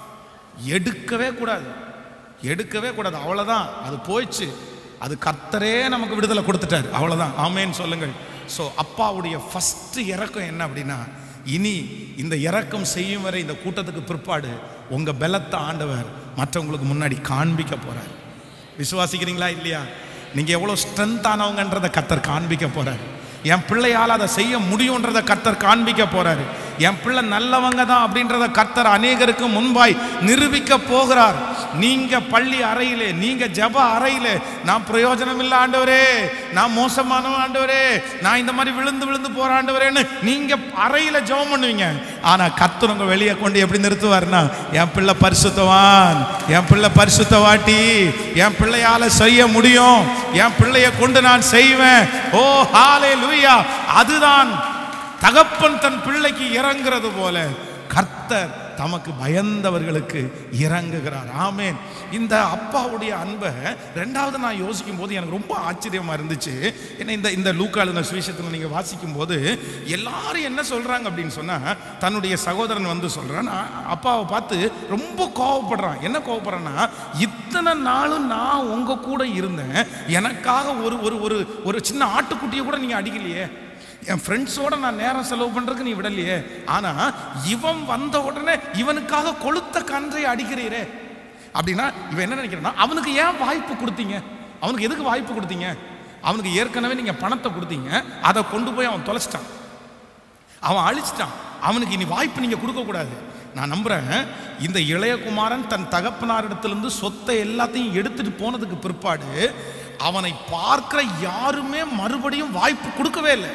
எடுக்கவே கூடாது எடுக்கவே கூடாது அவ்வளவுதான் அது போயிடுச்சு அது கர்த்தரே நமக்கு விடுதலை கொடுத்துட்டாரு அவ்வளவுதான் ஆமேன்னு சொல்லுங்கள் ஸோ அப்பாவுடைய ஃபர்ஸ்ட் இறக்கம் என்ன அப்படின்னா இனி இந்த இறக்கம் செய்யும் வரை இந்த கூட்டத்துக்கு பிற்பாடு உங்க பலத்தை ஆண்டவர் மற்றவங்களுக்கு முன்னாடி காண்பிக்க போறார் விசுவாசிக்கிறீங்களா இல்லையா நீங்க எவ்வளவு ஸ்ட்ரென்த் ஆனவங்கன்றதை கத்தர் காண்பிக்க போறாரு என் பிள்ளையால் அதை செய்ய முடியுன்றதை கத்தர் காண்பிக்க போறாரு என் பிள்ளை நல்லவங்க தான் அப்படின்றத கத்தர் அநேகருக்கு முன்பாய் நிரூபிக்க போகிறார் நீங்க பள்ளி அறையிலே நீங்க ஜப அறையிலே நான் பிரயோஜனம் இல்லை ஆண்டவரே நான் மோசமானவன் ஆண்டவரே நான் இந்த மாதிரி விழுந்து விழுந்து போற ஆண்டவரேன்னு நீங்க அறையில ஜெபம் பண்ணுவீங்க ஆனா கத்தர் உங்க வெளியே கொண்டு எப்படி நிறுத்துவார்னா என் பிள்ளை பரிசுத்தவான் என் பிள்ளை பரிசுத்தவாட்டி என் பிள்ளையால செய்ய முடியும் என் பிள்ளைய கொண்டு நான் செய்வேன் ஓ ஹாலே லூயா அதுதான் தகப்பன் தன் பிள்ளைக்கு இறங்குறது போல கர்த்தர் தமக்கு பயந்தவர்களுக்கு இறங்குகிறார் ஆமேன் இந்த அப்பாவுடைய அன்பை ரெண்டாவது நான் யோசிக்கும் போது எனக்கு ரொம்ப ஆச்சரியமா இருந்துச்சு ஏன்னா இந்த இந்த லூக்காளுங்க சுவிசேஷத்தில் நீங்க வாசிக்கும் போது எல்லாரும் என்ன சொல்றாங்க அப்படின்னு சொன்னா தன்னுடைய சகோதரன் வந்து சொல்றான் நான் அப்பாவை பார்த்து ரொம்ப கோவப்படுறான் என்ன கோவப்படுறான்னா இத்தனை நாளும் நான் உங்க கூட இருந்தேன் எனக்காக ஒரு ஒரு ஒரு ஒரு சின்ன ஆட்டுக்குட்டியை கூட நீங்க அடிக்கலையே என் ஃப்ரெண்ட்ஸோட நான் நேரம் செலவு பண்றதுக்கு நீ விடலையே ஆனா இவன் வந்த உடனே இவனுக்காக கொளுத்த கன்றை அடிக்கிறீரே அப்படின்னா இவன் என்ன நினைக்கிறான்னா அவனுக்கு ஏன் வாய்ப்பு கொடுத்தீங்க அவனுக்கு எதுக்கு வாய்ப்பு கொடுத்தீங்க அவனுக்கு ஏற்கனவே நீங்க பணத்தை கொடுத்தீங்க அதை கொண்டு போய் அவன் தொலைச்சிட்டான் அவன் அழிச்சிட்டான் அவனுக்கு இனி வாய்ப்பு நீங்க கொடுக்க கூடாது நான் நம்புறேன் இந்த இளையகுமாரன் தன் தகப்பனாரிடத்திலிருந்து சொத்தை எல்லாத்தையும் எடுத்துட்டு போனதுக்கு பிற்பாடு அவனை பார்க்கிற யாருமே மறுபடியும் வாய்ப்பு கொடுக்கவே இல்லை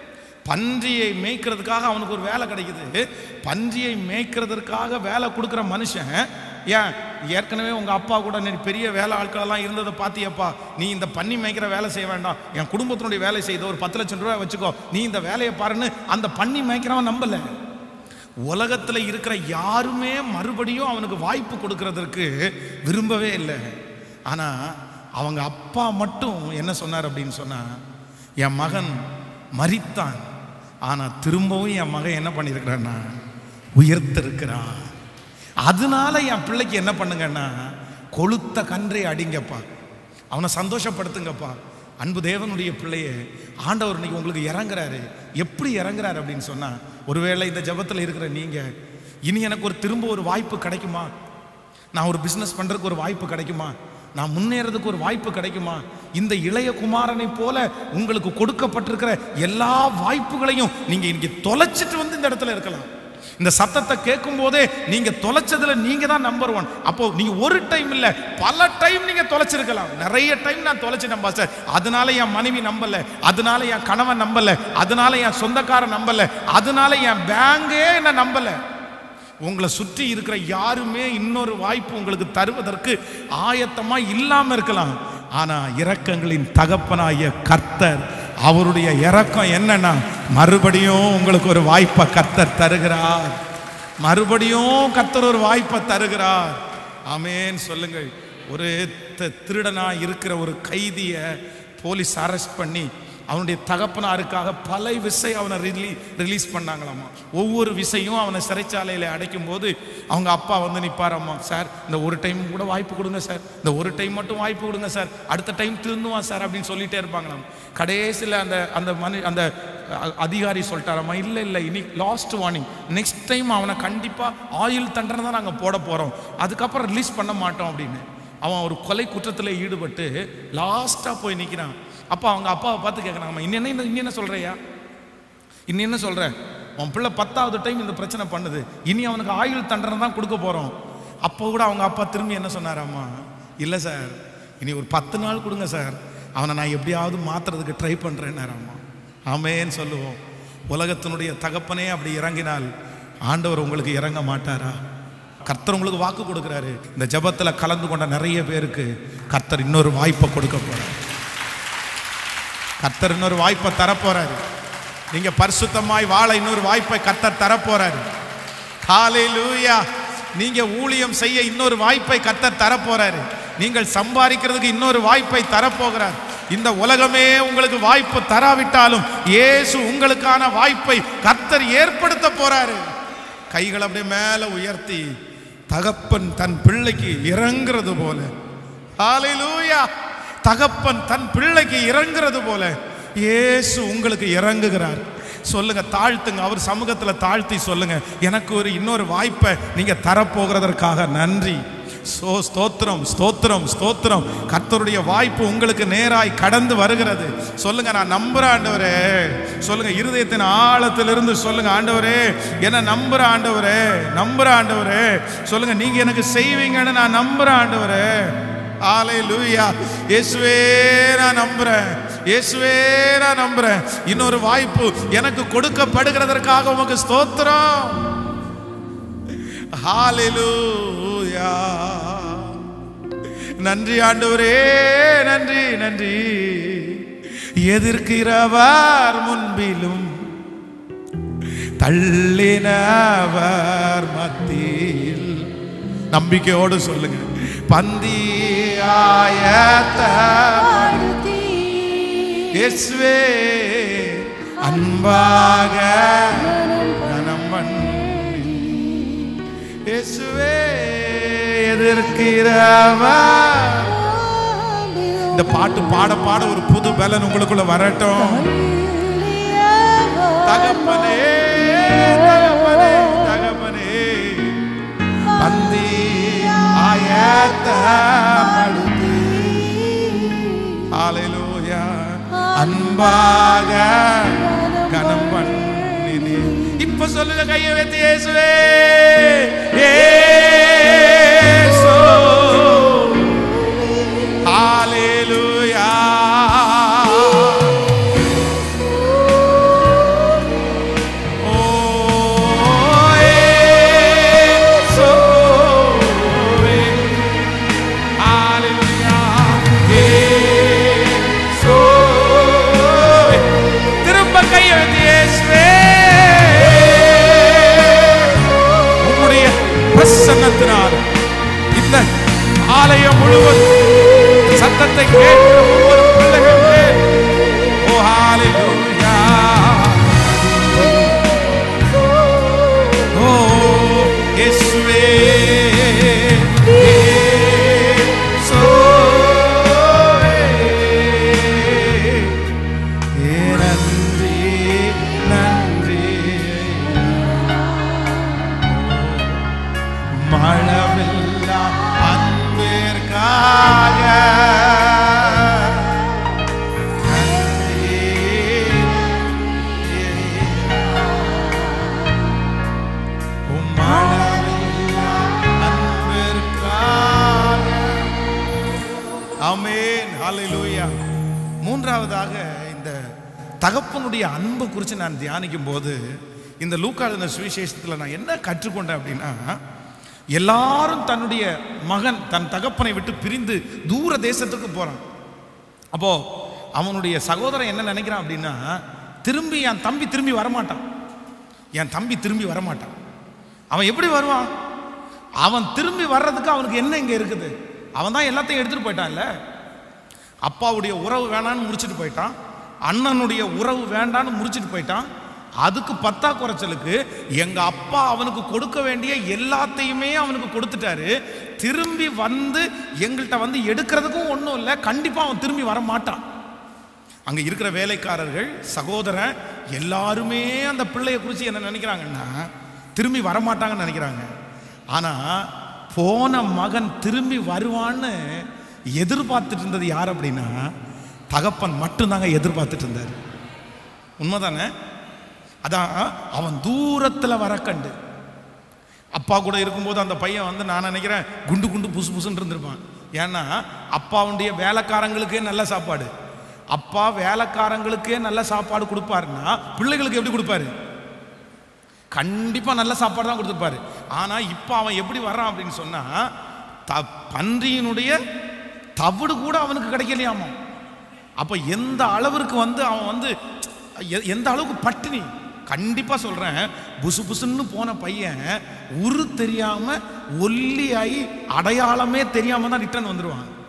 பன்றியை மேய்க்கிறதுக்காக அவனுக்கு ஒரு வேலை கிடைக்குது பன்றியை மேய்க்கிறதுக்காக வேலை கொடுக்குற மனுஷன் ஏன் ஏற்கனவே உங்க அப்பா கூட நீ பெரிய வேலை ஆட்களெல்லாம் இருந்ததை பார்த்தியப்பா நீ இந்த பன்னி மேய்க்கிற வேலை செய்ய வேண்டாம் என் குடும்பத்தினுடைய வேலை செய்த ஒரு பத்து லட்சம் ரூபாய் வச்சுக்கோ நீ இந்த வேலையை பாருன்னு அந்த பன்னி மேய்க்கிறவன் நம்பல உலகத்தில் இருக்கிற யாருமே மறுபடியும் அவனுக்கு வாய்ப்பு கொடுக்கறதற்கு விரும்பவே இல்லை ஆனா அவங்க அப்பா மட்டும் என்ன சொன்னார் அப்படின்னு சொன்னா என் மகன் மரித்தான் ஆனா திரும்பவும் என் மகன் என்ன பண்ணியிருக்கிறான்னா உயர்த்திருக்கிறான் அதனால என் பிள்ளைக்கு என்ன பண்ணுங்கன்னா கொளுத்த கன்றை அடிங்கப்பா அவனை சந்தோஷப்படுத்துங்கப்பா அன்பு தேவனுடைய பிள்ளையே ஆண்டவர் இன்னைக்கு உங்களுக்கு இறங்குறாரு எப்படி இறங்குறாரு அப்படின்னு சொன்னா ஒருவேளை இந்த ஜெபத்தில் இருக்கிற நீங்க இனி எனக்கு ஒரு திரும்ப ஒரு வாய்ப்பு கிடைக்குமா நான் ஒரு பிஸ்னஸ் பண்றதுக்கு ஒரு வாய்ப்பு கிடைக்குமா நான் முன்னேறதுக்கு ஒரு வாய்ப்பு கிடைக்குமா இந்த இளைய குமாரனை போல உங்களுக்கு கொடுக்கப்பட்டிருக்கிற எல்லா வாய்ப்புகளையும் நீங்க இன்னைக்கு தொலைச்சிட்டு வந்து இந்த இடத்துல இருக்கலாம் இந்த சத்தத்தை கேட்கும் போதே நீங்க தொலைச்சதுல நீங்க தான் நம்பர் ஒன் அப்போ நீங்க ஒரு டைம் இல்ல பல டைம் நீங்க தொலைச்சிருக்கலாம் நிறைய டைம் நான் தொலைச்சிட்டேன் பாஸ்டர் அதனால என் மனைவி நம்பல அதனால என் கணவன் நம்பல அதனால என் சொந்தக்காரன் நம்பல அதனால என் பேங்கே என்ன நம்பல உங்களை சுற்றி இருக்கிற யாருமே இன்னொரு வாய்ப்பு உங்களுக்கு தருவதற்கு ஆயத்தமா இல்லாம இருக்கலாம் ஆனா இரக்கங்களின் தகப்பனாகிய கர்த்தர் அவருடைய இரக்கம் என்னன்னா மறுபடியும் உங்களுக்கு ஒரு வாய்ப்பை கர்த்தர் தருகிறார் மறுபடியும் கர்த்தர் ஒரு வாய்ப்பை தருகிறார் ஆமேன் சொல்லுங்கள் ஒரு த- திருடனா இருக்கிற ஒரு கைதியை போலீஸ் அரெஸ்ட் பண்ணி அவனுடைய தகப்பனாருக்காக பல விசை அவனை ரிலீ ரிலீஸ் பண்ணாங்களாமா ஒவ்வொரு விசையும் அவனை சிறைச்சாலையில் அடைக்கும் போது அவங்க அப்பா வந்து நிற்பாராம்மா சார் இந்த ஒரு டைம் கூட வாய்ப்பு கொடுங்க சார் இந்த ஒரு டைம் மட்டும் வாய்ப்பு கொடுங்க சார் அடுத்த டைம் திருந்துவான் சார் அப்படின்னு சொல்லிட்டே இருப்பாங்களாம் கடைசியில் அந்த அந்த மனு அந்த அ- அதிகாரி சொல்லிட்டாராம்மா இல்லை இல்லை இனி லாஸ்ட் வார்னிங் நெக்ஸ்ட் டைம் அவனை கண்டிப்பாக ஆயில் தண்டனை தான் நாங்கள் போட போகிறோம் அதுக்கப்புறம் ரிலீஸ் பண்ண மாட்டோம் அப்படின்னு அவன் ஒரு கொலை குற்றத்தில் ஈடுபட்டு லாஸ்ட்டாக போய் நிற்கிறான் அப்போ அவங்க அப்பாவை பார்த்து கேட்குறாங்கம்மா இன்னும் என்ன இன்னும் என்ன சொல்கிறியா இன்னும் என்ன சொல்ற உன் பிள்ளை பத்தாவது டைம் இந்த பிரச்சனை பண்ணுது இனி அவனுக்கு ஆயுள் தண்டனை தான் கொடுக்க போகிறோம் அப்போ கூட அவங்க அப்பா திரும்பி என்ன சொன்னாராம்மா இல்லை சார் இனி ஒரு பத்து நாள் கொடுங்க சார் அவனை நான் எப்படியாவது மாத்துறதுக்கு ட்ரை பண்ணுறேன்னாராம்மா ஆமேன்னு சொல்லுவோம் உலகத்தினுடைய தகப்பனே அப்படி இறங்கினால் ஆண்டவர் உங்களுக்கு இறங்க மாட்டாரா கர்த்தர் உங்களுக்கு வாக்கு கொடுக்குறாரு இந்த ஜெபத்தில் கலந்து கொண்ட நிறைய பேருக்கு கர்த்தர் இன்னொரு வாய்ப்பை கொடுக்க போறார் கர்த்தர் இன்னொரு வாய்ப்பை தரப்போறாரு நீங்க பரிசுத்தமாய் வாழ இன்னொரு வாய்ப்பை கர்த்தர் தரப்போறாரு ஹalleluya நீங்க ஊழியம் செய்ய இன்னொரு வாய்ப்பை கர்த்தர் தரப்போறாரு நீங்கள் சம்பாதிக்கிறதுக்கு இன்னொரு வாய்ப்பை தரப்போகிறார் இந்த உலகமே உங்களுக்கு வாய்ப்பு தராவிட்டாலும் இயேசு உங்களுக்கான வாய்ப்பை கர்த்தர் ஏற்படுத்த போறாரு கைகளை அப்படியே மேல உயர்த்தி தகப்பன் தன் பிள்ளைக்கு இறங்குறது போல ஹalleluya தகப்பன் தன் பிள்ளைக்கு இறங்குறது போல இயேசு உங்களுக்கு இறங்குகிறார் சொல்லுங்க தாழ்த்துங்க அவர் சமூகத்துல தாழ்த்தி சொல்லுங்க எனக்கு ஒரு இன்னொரு வாய்ப்பை நீங்க தரப்போகிறதற்காக நன்றி சோ ஸ்தோத்திரம் ஸ்தோத்திரம் ஸ்தோத்திரம் கர்த்தருடைய வாய்ப்பு உங்களுக்கு நேராய் கடந்து வருகிறது சொல்லுங்க நான் நம்புறேன் ஆண்டவரே சொல்லுங்க இருதயத்தின் ஆழத்திலிருந்து சொல்லுங்க ஆண்டவரே என்ன நம்புற ஆண்டவரே நம்புற ஆண்டவரே சொல்லுங்க நீங்க எனக்கு செய்வீங்கன்னு நான் நம்புறேன் ஆண்டவரே ஆலை லூயா இயேசுவே நான் நம்புறேன் இயேசுவே நான் நம்புறேன் இன்னொரு வாய்ப்பு எனக்கு கொடுக்கப்படுகிறதற்காக உமக்கு ஸ்தோத்திரம் ஹalleluya நன்றி ஆண்டவரே நன்றி நன்றி எதிர்க்கிறவர் முன்பிலும் தள்ளினவர் மத்தியில் நம்பிக்கையோடு சொல்லுங்க பந்தி ஆயத்த இயேசுவே அன்பாக கனம் பண்ணி இயேசுவே எதிர்க்கிறவர் இந்த பாட்டு பாட பாட ஒரு புது பலன் உங்களுக்குள்ள வரட்டும் தகப்பனே தகப்பனே தகப்பனே பந்தி ஆயத்த ஹalleluya அன்பாக கனம் பண்ணினே இப்ப சொல்லுங்க கையை வைத்து இயேசுவே இயேசு ஹalleluya ஓ இயேசுவே ஹalleluya இயேசுவே திரும்ப கையை வைத்து இயேசுவே உம்முடைய பிரசன்னத்தினால் இந்த ஆலயம் முழுவதும் சத்தத்தை கேட்கிற ஒவ்வொரு பிள்ளைகள் மேல் ஓ ஹalleluya ஓ இயேசுவே இயேசுவே ஏ நன்றி நன்றி மழவில்லா அன்பிற்காக நன்றி. உம் மழவில்லா அன்பிற்காக. ஆமென் ஹalleluya மூன்றாவதாக இந்த தகப்பனுடைய அன்பு குறித்து நான் தியானிக்கும் போது இந்த லூக்காளுன சுவிசேஷத்தில் நான் என்ன கற்றுக்கொண்டேன் அப்படின்னா எல்லாரும் தன்னுடைய மகன் தன் தகப்பனை விட்டு பிரிந்து தூர தேசத்துக்கு போறான் அப்போ அவனுடைய சகோதரன் என்ன நினைக்கிறான் அப்படின்னா திரும்பி என் தம்பி திரும்பி வரமாட்டான் என் தம்பி திரும்பி வரமாட்டான் அவன் எப்படி வருவான் அவன் திரும்பி வர்றதுக்கு அவனுக்கு என்ன இங்க இருக்குது அவன் தான் எல்லாத்தையும் எடுத்துட்டு போயிட்டான்ல அப்பாவுடைய உறவு வேணான்னு முடிச்சிட்டு போயிட்டான் அண்ணனுடைய உறவு வேண்டான்னு முடிச்சிட்டு போயிட்டான் அதுக்கு பத்தா குறைச்சலுக்கு எங்க அப்பா அவனுக்கு கொடுக்க வேண்டிய எல்லாத்தையுமே அவனுக்கு கொடுத்துட்டாரு திரும்பி வந்து எங்கள்கிட்ட வந்து எடுக்கிறதுக்கும் ஒன்றும் இல்லை கண்டிப்பா அவன் திரும்பி வர மாட்டான் அங்க இருக்கிற வேலைக்காரர்கள் சகோதரன் எல்லாருமே அந்த பிள்ளைய குறித்து என்ன நினைக்கிறாங்கன்னா திரும்பி வரமாட்டாங்கன்னு நினைக்கிறாங்க ஆனா போன மகன் திரும்பி வருவான்னு எதிர்பார்த்துட்டு இருந்தது யார் அப்படின்னா தகப்பன் மட்டும்தாங்க எதிர்பார்த்துட்டு இருந்தார் உண்மைதானே அதான் அவன் தூரத்துல வர கண்டு அப்பா கூட இருக்கும்போது அந்த பையன் வந்து நான் நினைக்கிறேன் குண்டு குண்டு புசு புசுன்னு இருந்திருப்பான் ஏன்னா அப்பாவுடைய வேலைக்காரங்களுக்கே நல்ல சாப்பாடு அப்பா வேலைக்காரங்களுக்கே நல்ல சாப்பாடு கொடுப்பாருன்னா பிள்ளைகளுக்கு எப்படி கொடுப்பாரு கண்டிப்பா நல்ல சாப்பாடு தான் கொடுத்துருப்பாரு ஆனா இப்போ அவன் எப்படி வர்றான் அப்படின்னு சொன்னா த பன்றியினுடைய தவிடு கூட அவனுக்கு கிடைக்கலையாமா அப்ப எந்த அளவிற்கு வந்து அவன் வந்து எ- எந்த அளவுக்கு பட்டினி கண்டிப்பா சொல்றேன் புசு புசுன்னு போன பையன் உரு தெரியாம ஒல்லியாகி அடையாளமே தெரியாம தான் ரிட்டர்ன் வந்துருவான்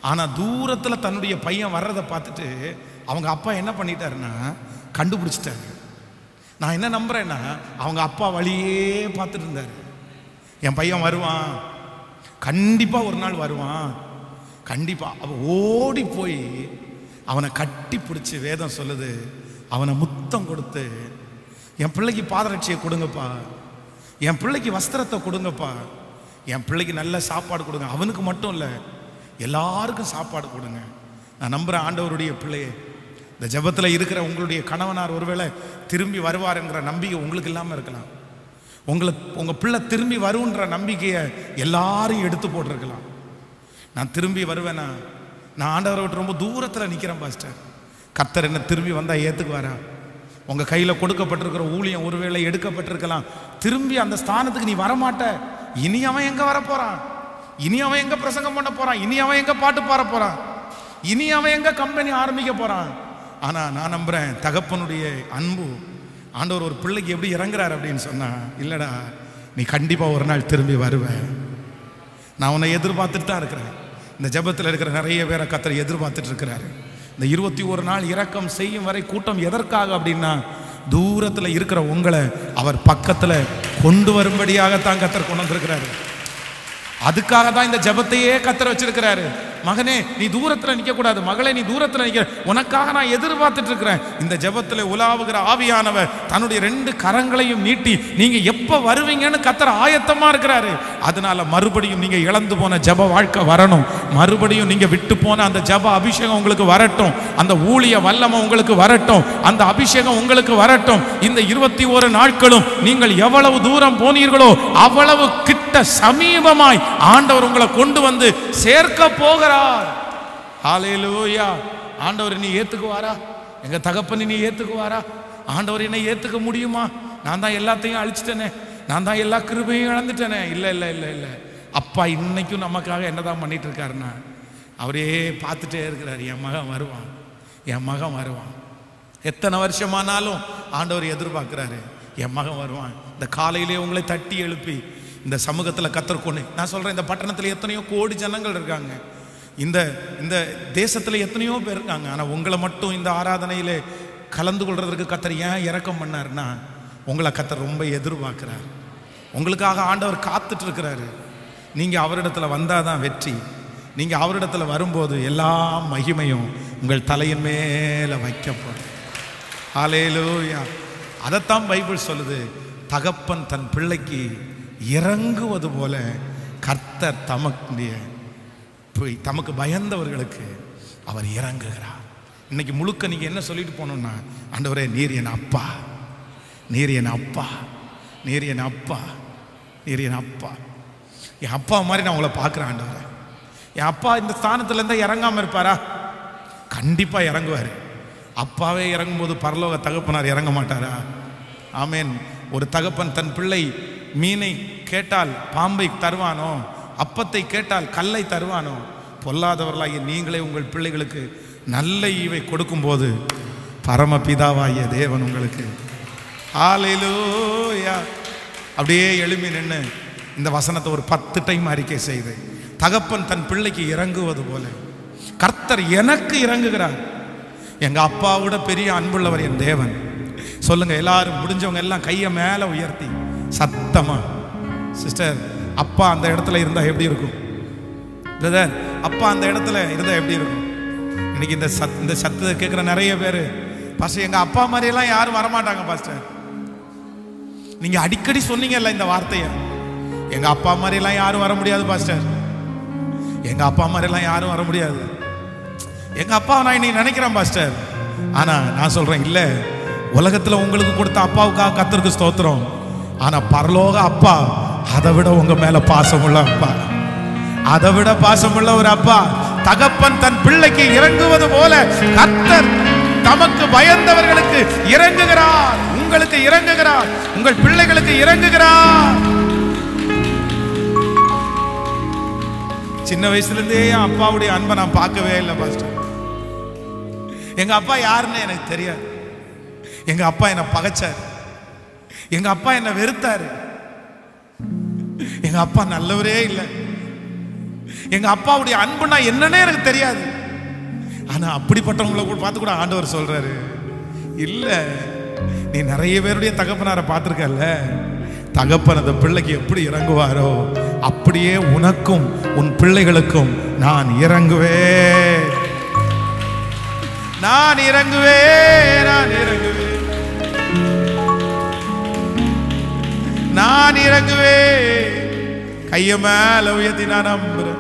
ஆனா தூரத்துல தன்னுடைய பையன் வர்றதை பார்த்துட்டு அவங்க அப்பா என்ன பண்ணிட்டாருன்னா கண்டுபிடிச்சிட்டாரு நான் என்ன நம்புறேன்னா அவங்க அப்பா வழியே பார்த்துட்டு இருந்தாரு என் பையன் வருவான் கண்டிப்பா ஒரு நாள் வருவான் கண்டிப்பா அவ ஓடி போய் அவனை கட்டி பிடிச்சி வேதம் சொல்லுது அவனை முத்தம் கொடுத்து என் பிள்ளைக்கு பாதரட்சியை கொடுங்கப்பா என் பிள்ளைக்கு வஸ்திரத்தை கொடுங்கப்பா என் பிள்ளைக்கு நல்ல சாப்பாடு கொடுங்க அவனுக்கு மட்டும் இல்லை எல்லாருக்கும் சாப்பாடு கொடுங்க நான் நம்புறேன் ஆண்டவருடைய பிள்ளையே இந்த ஜெபத்தில் இருக்கிற உங்களுடைய கணவனார் ஒருவேளை திரும்பி வருவாருங்கிற நம்பிக்கை உங்களுக்கு இல்லாமல் இருக்கலாம் உங்களை உங்கள் பிள்ளை திரும்பி வருன்ற நம்பிக்கையை எல்லாரும் எடுத்து போட்டிருக்கலாம் நான் திரும்பி வருவேனா நான் ஆண்டவரை விட்டு ரொம்ப தூரத்தில் நிற்கிறேன் பாஸ்டர் கர்த்தர் என்ன திரும்பி வந்தால் ஏற்றுக்குவாரா உங்கள் கையில் கொடுக்கப்பட்டிருக்கிற ஊழியம் ஒருவேளை எடுக்கப்பட்டிருக்கலாம் திரும்பி அந்த ஸ்தானத்துக்கு நீ வரமாட்ட இனி அவன் எங்கே வரப்போகிறான் இனி அவன் எங்கே பிரசங்கம் பண்ண போகிறான் இனி அவன் எங்கே பாட்டு பாட போகிறான் இனி அவன் எங்கே கம்பெனி ஆரம்பிக்க போகிறான் ஆனால் நான் நம்புகிறேன் தகப்பனுடைய அன்பு ஆண்டவர் ஒரு பிள்ளைக்கு எப்படி இறங்குறாரு அப்படின்னு சொன்னா இல்லைடா நீ கண்டிப்பாக ஒரு நாள் திரும்பி வருவேன் நான் உன்னை எதிர்பார்த்துட்டு தான் இருக்கிறேன் இந்த ஜெபத்தில் இருக்கிற நிறைய பேரை கத்தர் எதிர்பார்த்துட்டு இருக்கிறாரு இந்த இருபத்தி ஒரு நாள் இரக்கம் செய்யும் வரை கூட்டம் எதற்காக அப்படின்னா தூரத்தில் இருக்கிற உங்களை அவர் பக்கத்தில் கொண்டு வரும்படியாகத்தான் கத்தர் கொண்டு வந்திருக்கிறாரு அதுக்காக தான் இந்த ஜெபத்தையே கத்தர் வச்சிருக்கிறாரு மகனே நீ தூரத்துல நிக்க கூடாது மகளே நீ தூரத்துல நிக்க உனக்காக நான் எதிர்பார்த்துட்டு இருக்கிறேன் இந்த ஜெபத்துல உலாவுகிற ஆவியானவர் தன்னுடைய ரெண்டு கரங்களையும் நீட்டி நீங்க எப்ப வருவீங்கன்னு கத்தர் ஆயத்தமா இருக்கிறாரு அதனால மறுபடியும் நீங்க இழந்து போன ஜெப வாழ்க்கை வரணும் மறுபடியும் நீங்க விட்டு போன அந்த ஜெப அபிஷேகம் உங்களுக்கு வரட்டும் அந்த ஊழிய வல்லமை உங்களுக்கு வரட்டும் அந்த அபிஷேகம் உங்களுக்கு வரட்டும் இந்த இருபத்தி ஒரு நாட்களும் நீங்கள் எவ்வளவு தூரம் போனீர்களோ அவ்வளவு கிட்ட சமீபமாய் ஆண்டவர் உங்களை கொண்டு வந்து சேர்க்க போகிறார் ஹalleluya ஆண்டவர் நீ ஏத்துக்குவாரா எங்க தகப்பனை நீ ஏத்துக்குவாரா ஆண்டவர் என்னை ஏத்துக்க முடியுமா நான் தான் எல்லாத்தையும் அழிச்சிட்டேனே நான் தான் எல்லா கிருபையும் இழந்துட்டேனே இல்லை இல்லை இல்லை இல்லை அப்பா இன்னைக்கும் நமக்காக என்னதான் பண்ணிட்டு இருக்காருன்னா அவரே பார்த்துட்டே இருக்கிறார் என் மகன் வருவான் என் மகன் வருவான் எத்தனை வருஷமானாலும் ஆண்டவர் எதிர்பார்க்கிறாரு என் மகன் வருவான் இந்த காலையிலே உங்களை தட்டி எழுப்பி இந்த சமூகத்தில் கத்தர்கொண்டு நான் சொல்றேன் இந்த பட்டணத்தில் எத்தனையோ கோடி ஜனங்கள் இருக்காங்க இந்த இந்த தேசத்தில் எத்தனையோ பேர் இருக்காங்க ஆனால் உங்களை மட்டும் இந்த ஆராதனையிலே கலந்து கொள்றதுக்கு கத்தர் ஏன் இறக்கம் பண்ணாருன்னா உங்களை கத்தர் ரொம்ப எதிர்பார்க்கிறார் உங்களுக்காக ஆண்டவர் காத்துட்டு இருக்கிறாரு நீங்க அவரிடத்துல வந்தாதான் வெற்றி நீங்க அவரிடத்துல வரும்போது எல்லா மகிமையும் உங்கள் தலையின் மேல வைக்கப்படும் ஹalleluya அதைத்தான் பைபிள் சொல்லுது தகப்பன் தன் பிள்ளைக்கு இறங்குவது போல கர்த்தர் தமக்குடைய போய் தமக்கு பயந்தவர்களுக்கு அவர் இறங்குகிறார் இன்னைக்கு முழுக்க நீங்க என்ன சொல்லிட்டு போனோம்னா ஆண்டவரே நீர் என் அப்பா நீர் என் அப்பா நீர் என் அப்பா நீர் என் அப்பா என் அப்பா மாதிரி நான் உங்களை பார்க்குறேன் ஆண்டவரே என் அப்பா இந்த ஸ்தானத்துல இருந்தா இறங்காம இருப்பாரா கண்டிப்பா இறங்குவார் அப்பாவே இறங்கும்போது பரலோக தகப்பனார் இறங்க மாட்டாரா ஆமென் ஒரு தகப்பன் தன் பிள்ளை மீனை கேட்டால் பாம்பை தருவானோ அப்பத்தை கேட்டால் கல்லை தருவானோ பொல்லாதவர்களாகிய நீங்களே உங்கள் பிள்ளைகளுக்கு நல்ல ஈவை கொடுக்கும்போது பரமபிதாவாகிய தேவன் உங்களுக்கு ஹalleluya அப்படியே எழும்பி நின்று இந்த வசனத்தை ஒரு பத்து டைம் அறிக்கை செய்து தகப்பன் தன் பிள்ளைக்கு இறங்குவது போல கர்த்தர் எனக்கு இறங்குகிறார் எங்க அப்பாவோட பெரிய அன்புள்ளவர் என் தேவன் சொல்லுங்க எல்லாரும் முடிஞ்சவங்க எல்லாம் கையை மேல உயர்த்தி சத்தமா சிஸ்டர் அப்பா அந்த இடத்துல இருந்தா எப்படி இருக்கும் பிரதர் அப்பா அந்த இடத்துல இருந்தா எப்படி இருக்கும் இன்னைக்கு இந்த சத் இந்த சத்தத்தை கேட்குற நிறைய பேர் பாஸ்டர் எங்க அப்பா மாதிரியெல்லாம் யாரும் வரமாட்டாங்க பாஸ்டர் நீங்க அடிக்கடி சொன்னீங்கல்ல இந்த வார்த்தையை எங்க அப்பா மாதிரிலாம் யாரும் வர முடியாது பாஸ்டர் எங்க அப்பா மாதிரிலாம் யாரும் வர முடியாது எங்க அப்பா நான் இன்னைக்கு நினைக்கிறேன் பாஸ்டர் ஆனா நான் சொல்றேன் இல்ல உலகத்துல உங்களுக்கு கொடுத்த அப்பாவுக்காக கத்தருக்கு ஸ்தோத்திரம் ஆனா பரலோக அப்பா அதை விட உங்க மேல பாசமுள்ள அப்பா அதை விட பாசமுள்ள ஒரு அப்பா தகப்பன் தன் பிள்ளைக்கு இறங்குவது போல கர்த்தர் தமக்கு பயந்தவர்களுக்கு இறங்குகிறார் உங்களுக்கு இறங்குகிறார் உங்கள் பிள்ளைகளுக்கு இறங்குகிறார் சின்ன வயசுல இருந்தே என் அப்பாவுடைய அன்பை நான் பார்க்கவே இல்லை பாஸ்டர் எங்க அப்பா யாருன்னு எனக்கு தெரியாது எங்க அப்பா என்னை பகைச்சார் எங்க அப்பா என்னை வெறுத்தாரு எங்க அப்பா நல்லவரே இல்லை எங்க அப்பாவுடைய அன்புனா என்னன்னே எனக்கு தெரியாது ஆனா அப்படிப்பட்டவங்களை கூட பார்த்து கூட ஆண்டவர் சொல்றாரு இல்ல நீ நிறைய பேருடைய தகப்பனாரை பார்த்துருக்கல்ல தகப்பன் அந்த பிள்ளைக்கு எப்படி இறங்குவாரோ அப்படியே உனக்கும் உன் பிள்ளைகளுக்கும் நான் இறங்குவேன் நான் இறங்குவேன் நான் இறங்குவேன் நான் இறங்குவேன் கைய மேல உயர்த்தி நான் நம்புறேன்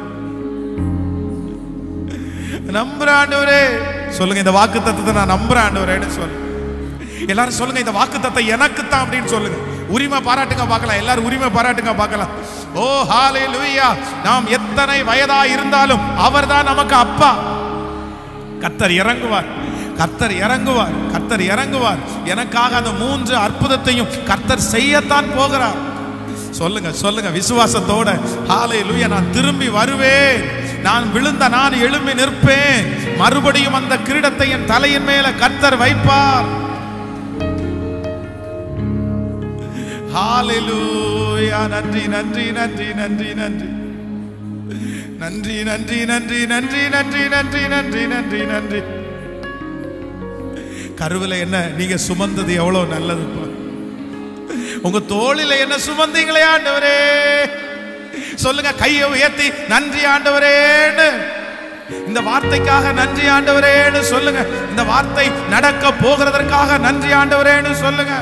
நம்புறேன் ஆண்டவரே சொல்லுங்க இந்த வாக்கு தத்துவத்தை நான் நம்புறேன் ஆண்டவரேன்னு சொல்லு எல்லாரும் சொல்லுங்க இந்த வாக்கு தத்தம் எனக்கு தான் அப்படின்னு சொல்லுங்க உரிமை பாராட்டுங்க பார்க்கலாம் எல்லாரும் உரிமை பாராட்டுங்க பார்க்கலாம் ஓ ஹாலே லூயா நாம் எத்தனை வயதா இருந்தாலும் அவர்தான் நமக்கு அப்பா கத்தர் இறங்குவார் கர்த்தர் இறங்குவார் கர்த்தர் இறங்குவார் எனக்காக அந்த மூன்று அற்புதத்தையும் கர்த்தர் செய்யத்தான் போகிறார் சொல்லுங்க சொல்லுங்க விசுவாசத்தோட ஹாலே லூயா நான் திரும்பி வருவேன் நான் விழுந்த நான் எழும்பி நிற்பேன் மறுபடியும் அந்த கிரீடத்தை என் தலையின் மேல கர்த்தர் வைப்பார் ஹalleluya நன்றி நன்றி நன்றி நன்றி நன்றி நன்றி நன்றி நன்றி நன்றி நன்றி நன்றி நன்றி நன்றி நன்றி கருவில என்ன நீங்க சுமந்தது எவ்வளவு நல்லதுப்பா உங்க தோளில என்ன சுமந்தீங்களே ஆண்டவரே சொல்லுங்க கையை உயர்த்தி நன்றி ஆண்டவரேன்னு இந்த வார்த்தைக்காக நன்றி ஆண்டவரேன்னு சொல்லுங்க இந்த வார்த்தை நடக்க போகிறதற்காக நன்றி ஆண்டவரேன்னு சொல்லுங்க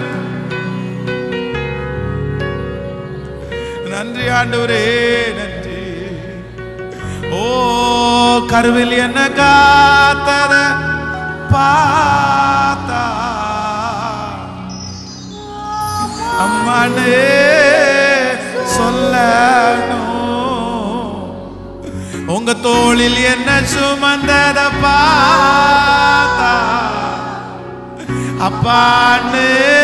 நன்றி ஆண்டவரே நன்றி ஓ கருவில் என்ன காத்தத பார்த்தா அம்மானே சொல்லணும் உங்க தோளில் என்ன சுமந்தத பார்த்தா அப்பான்னு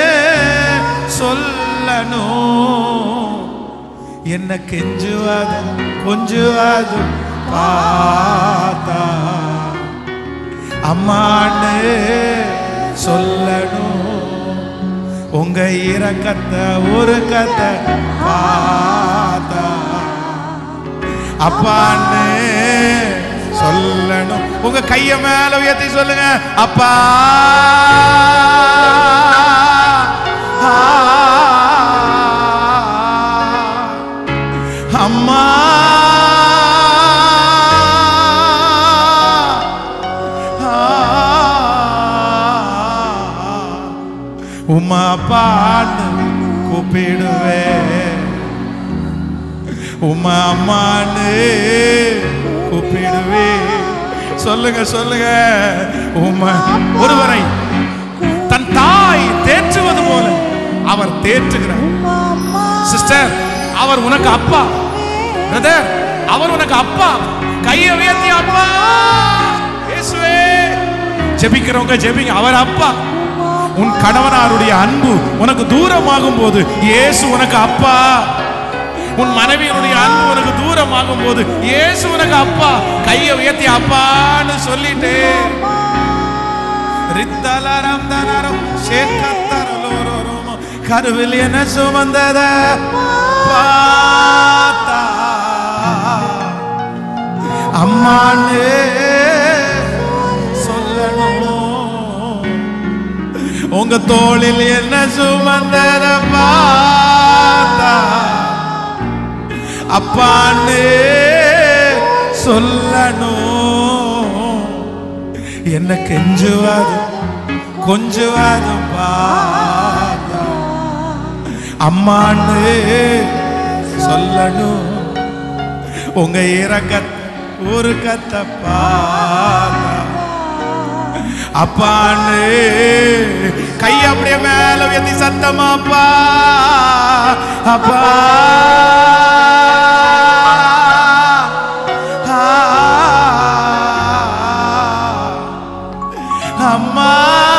சொல்லணும் என்ன கெஞ்சுவாது கொஞ்சுவாது பார்த்தா அம்மான்னு சொல்லணும் உங்க இரக்கத்தை ஒரு கத்தை பார்த்தா அப்பான்னு சொல்லணும் உங்க கைய மேல உயர்த்தி சொல்லுங்க அப்பா அம்மா உமா பாட்டு கூப்பிடுவேன் உமா அம்மான்னு கூப்பிடுவேன் சொல்லுங்க சொல்லுங்க உமா ஒருவரை தன் தாய் தேற்றுவது போல அவர் தேற்றுகிறார் சிஸ்டர் அவர் உனக்கு அப்பா பிரதர் அவர் உனக்கு அப்பா கையை உயர்த்தி அப்பா இயேசுவே ஜெபிக்கிறவங்க ஜெபிங்க அவர் அப்பா உன் கணவனாருடைய அன்பு உனக்கு தூரமாகும் போது இயேசு உனக்கு அப்பா உன் மனைவியினுடைய அன்பு உனக்கு தூரமாகும் போது இயேசு உனக்கு அப்பா கையை உயர்த்தி அப்பான்னு சொல்லிட்டு ரித்தலரம் தனரம் சேக்கத்தரலோரோரோமோ கருவில் என்ன சுமந்தத பார்த்தா அம்மான்னு சொல்லணும் உங்க தோளில் என்ன சுமந்தத பார்த்தா அப்பான்னு சொல்லணும் என்ன கெஞ்சுவாது கொஞ்சுவாது பார்த்தா அம்மான்னு சொல்லணும் உங்க இறக்க ஒரு கத்த பார்த்தா அப்பான்னு கை அப்படியே மேல உயர்த்தி சத்தமா அப்பா அப்பா அம்மா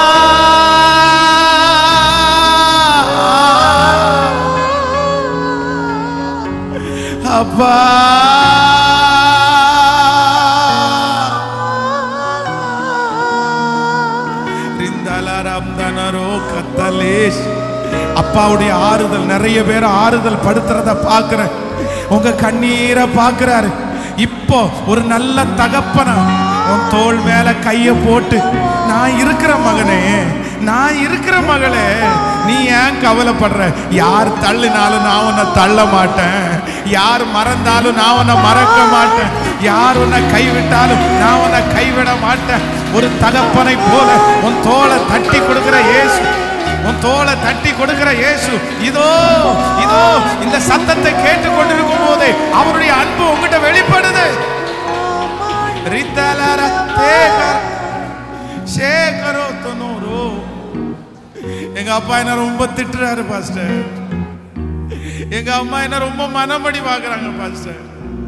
அப்பா ரிந்தலரம் தனரோ கத்தலேஷ் அப்பாவுடைய ஆறுதல் நிறைய பேர் ஆறுதல் படுத்துறத பார்க்கிறேன் உங்க கண்ணீரை பார்க்கிறாரு இப்போ ஒரு நல்ல தகப்பனா உன் தோள் மேல கைய போட்டு நான் இருக்கிற மகனே நான் இருக்கிற மகளே நீ ஏன் கவலைப்படுற யார் தள்ளினாலும் நான் உன்னை தள்ள மாட்டேன் யார் மறந்தாலும் நான் உன்னை மறக்க மாட்டேன் யார் உன்னை கைவிட்டாலும் நான் உன்னை கைவிட மாட்டேன் ஒரு தகப்பனை போல உன் தோலை தட்டி கொடுக்கிற இயேசு உன் தோலை தட்டி கொடுக்கிற இயேசு இதோ இதோ இந்த சத்தத்தை கேட்டு கொண்டிருக்கும் போதே அவருடைய அன்பு உங்ககிட்ட வெளிப்படுது ரித்தலர தேகர் சேகரோ தொண்ணூறு எங்க அப்பா என்ன ரொம்ப திட்டுறாரு பாஸ்டர் எங்க அம்மா என்ன ரொம்ப மனமடி பாக்குறாங்க பாஸ்டர்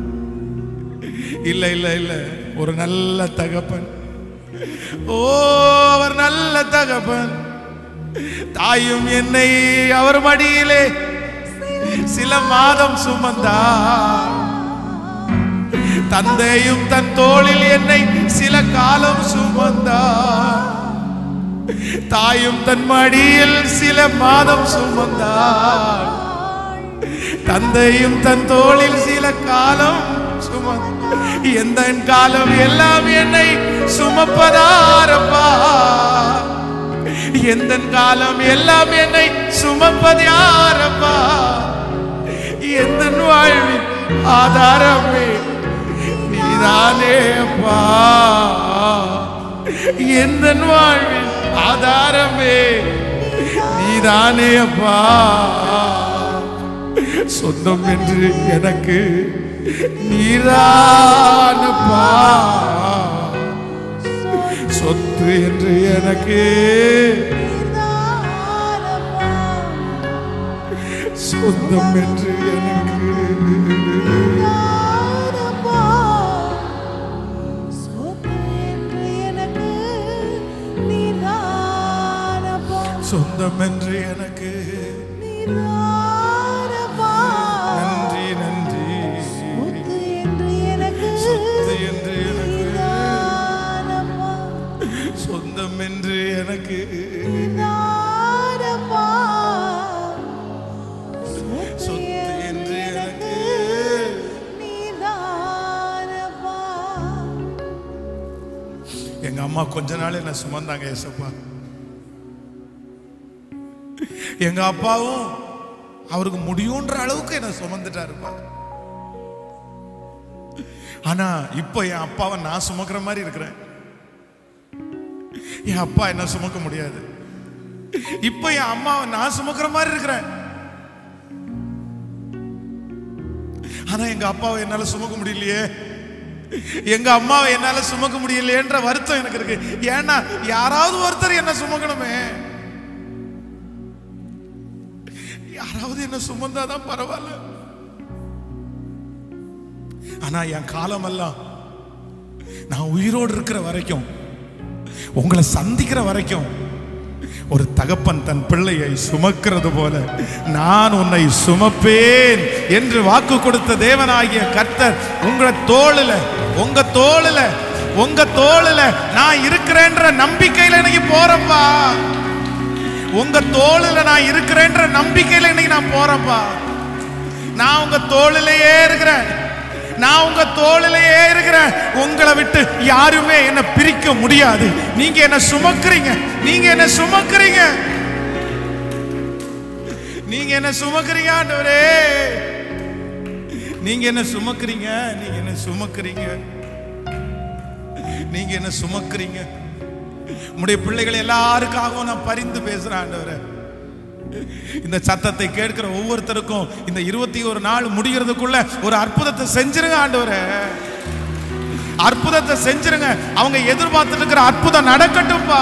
இல்ல இல்ல இல்ல ஒரு நல்ல தகப்பன் ஓ அவர் நல்ல தகப்பன் தாயும் என்னை அவர் மடியிலே சில மாதம் சுமந்தார் தந்தையும் தன் தோளில் என்னை சில காலம் சுமந்தார் தாயும் தன் மடியில் சில மாதம் சுமந்தார் தந்தையும் தன் தோளில் சில காலம் சுமந்தார் எந்த காலம் எல்லாம் என்னை சுமப்பதாரப்பா எந்த காலம் எல்லாம் என்னை சுமப்பது யாரப்பா எந்த வாழ்வின் ஆதாரமே நீதானே அப்பா எந்த வாழ்வின் ஆதாரமே நீதானே அப்பா சொந்தம் என்று எனக்கு நீதானப்பா சொத்து என்று எனக்கு சொந்தம் என்று எனக்கு சொந்தம் என்று எனக்கு நன்றி நன்றி சொத்து என்று எனக்கு சொந்தம் என்று எனக்கு சொத்து என்று எனக்கு எங்க அம்மா கொஞ்ச நாள் என்ன சுமந்தாங்க ஏசப்பா எங்க அப்பாவும் அவருக்கு முடியுன்ற அளவுக்கு என்ன சுமந்துட்டாருப்பா ஆனா இப்போ என் அப்பாவை நான் சுமக்கிற மாதிரி இருக்கிறேன் என் அப்பா என்ன சுமக்க முடியாது இப்போ என் அம்மாவை நான் சுமக்கிற மாதிரி இருக்கிறேன் ஆனா எங்க அப்பாவை என்னால சுமக்க முடியலையே எங்க அம்மாவை என்னால சுமக்க முடியலையேன்ற வருத்தம் எனக்கு இருக்கு ஏன்னா யாராவது ஒருத்தர் என்ன சுமக்கணுமே யாராவது என்ன சுமந்தாதான் பரவாயில்ல ஆனா என் காலமெல்லாம் நான் உயிரோடு இருக்கிற வரைக்கும் உங்களை சந்திக்கிற வரைக்கும் ஒரு தகப்பன் தன் பிள்ளையை சுமக்கிறது போல நான் உன்னை சுமப்பேன் என்று வாக்கு கொடுத்த தேவனாகிய கர்த்தர் உங்களை தோளுல உங்க தோளுல உங்க தோளுல நான் இருக்கிறேன்ற நம்பிக்கையில இன்னைக்கு போறப்பா உங்க தோளுல நான் இருக்கிறேன்ற நம்பிக்கையில இன்னைக்கு நான் போறப்பா நான் உங்க தோளிலேயே இருக்கிறேன் நான் உங்க தோளிலேயே இருக்கிறேன் உங்களை விட்டு யாருமே என்ன பிரிக்க முடியாது நீங்க என்ன சுமக்குறீங்க நீங்க என்ன சுமக்குறீங்க நீங்க என்ன சுமக்குறீங்க ஆண்டவரே நீங்க என்ன சுமக்குறீங்க நீங்க என்ன சுமக்குறீங்க நீங்க என்ன சுமக்குறீங்க உம்முடைய பிள்ளைகள் எல்லாருக்காகவும் நான் பரிந்து பேசுறேன் ஆண்டவரே இந்த சத்தத்தை கேட்கிற ஒவ்வொருத்தருக்கும் இந்த இருபத்தி ஒரு நாள் முடிகிறதுக்குள்ள ஒரு அற்புதத்தை செஞ்சிருங்க ஆண்டவரே அற்புதத்தை செஞ்சிருங்க அவங்க எதிர்பார்த்துட்டு இருக்கிற அற்புதம் நடக்கட்டும்பா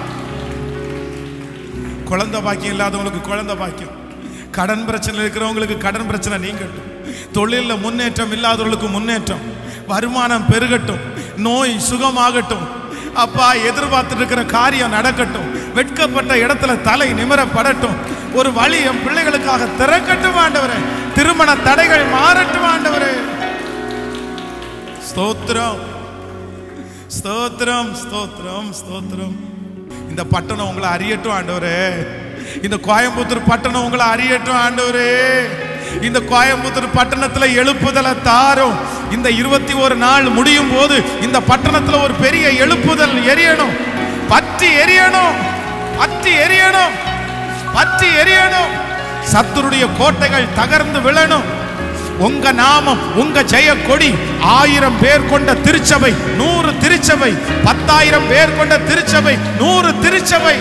குழந்தை பாக்கியம் இல்லாதவங்களுக்கு குழந்தை பாக்கியம் கடன் பிரச்சனை இருக்கிறவங்களுக்கு கடன் பிரச்சனை நீங்கட்டும் தொழிலில் முன்னேற்றம் இல்லாதவர்களுக்கு முன்னேற்றம் வருமானம் பெருகட்டும் நோய் சுகமாகட்டும் அப்பா எதிர்பார்த்துட்டு இருக்கிற காரியம் நடக்கட்டும் வெட்கப்பட்ட இடத்துல தலை நிமிரப்படட்டும் ஒரு வழி என் பிள்ளைகளுக்காக திறக்கட்டும் ஆண்டவரே திருமண தடைகள் மாறட்டும் ஆண்டவரே ஸ்தோத்திரம் ஸ்தோத்திரம் ஸ்தோத்திரம் ஸ்தோத்திரம் இந்த பட்டணம் உங்களை அறியட்டும் ஆண்டவரே இந்த கோயம்புத்தூர் பட்டணம் உங்களை அறியட்டும் ஆண்டவரே இந்த கோயம்புத்தூர் பட்டணத்துல எழுப்புதலை தாரும் இந்த இருபத்தி ஒரு நாள் முடியும் போது இந்த பட்டணத்துல ஒரு பெரிய எழுப்புதல் எரியணும் பற்றி எரியணும் பற்றி எரியணும் பற்றி எரியணும் சத்துருடைய கோட்டைகள் தகர்ந்து விழணும் உங்க நாமம் உங்க ஜெய கொடி ஆயிரம் பேர் கொண்ட திருச்சபை நூறு திருச்சபை பத்தாயிரம் பேர் கொண்ட திருச்சபை நூறு திருச்சபை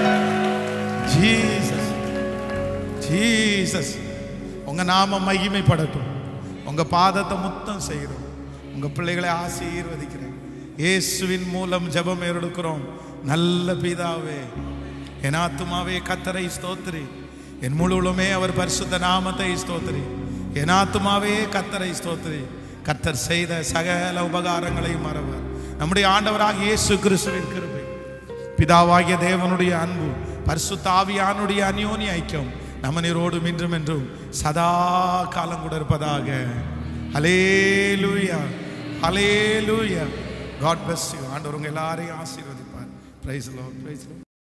ஜீசஸ் ஜீசஸ் உங்க நாமம் மகிமைப்படட்டும் உங்க பாதத்தை முத்தம் செய்கிறோம் உங்க பிள்ளைகளை ஆசீர்வதிக்கிறேன் இயேசுவின் மூலம் ஜெபம் எடுக்கிறோம் நல்ல பிதாவே என் ஆத்துமாவே கத்தரை ஸ்தோத்திரி என் முழுவலுமே அவர் பரிசுத்த நாமத்தை ஸ்தோத்திரி என் ஆத்துமாவே கத்தரை ஸ்தோத்திரி கத்தர் செய்த சகல உபகாரங்களையும் மறவர் நம்முடைய ஆண்டவராக இயேசு கிறிஸ்துவின் கிருபை பிதாவாகிய தேவனுடைய அன்பு பரிசுத்த ஆவியானுடைய அந்யோனி ஐக்கியம் நம்ம நீரோடும் இன்றும் என்றும் சதா காலம் கூட இருப்பதாக hallelujah hallelujah God bless you ஆண்டவர் உங்க எல்லாரையும் ஆசீர்வதிப்பார் பிரைஸ் லார்ட் பிரைஸ் லார்ட்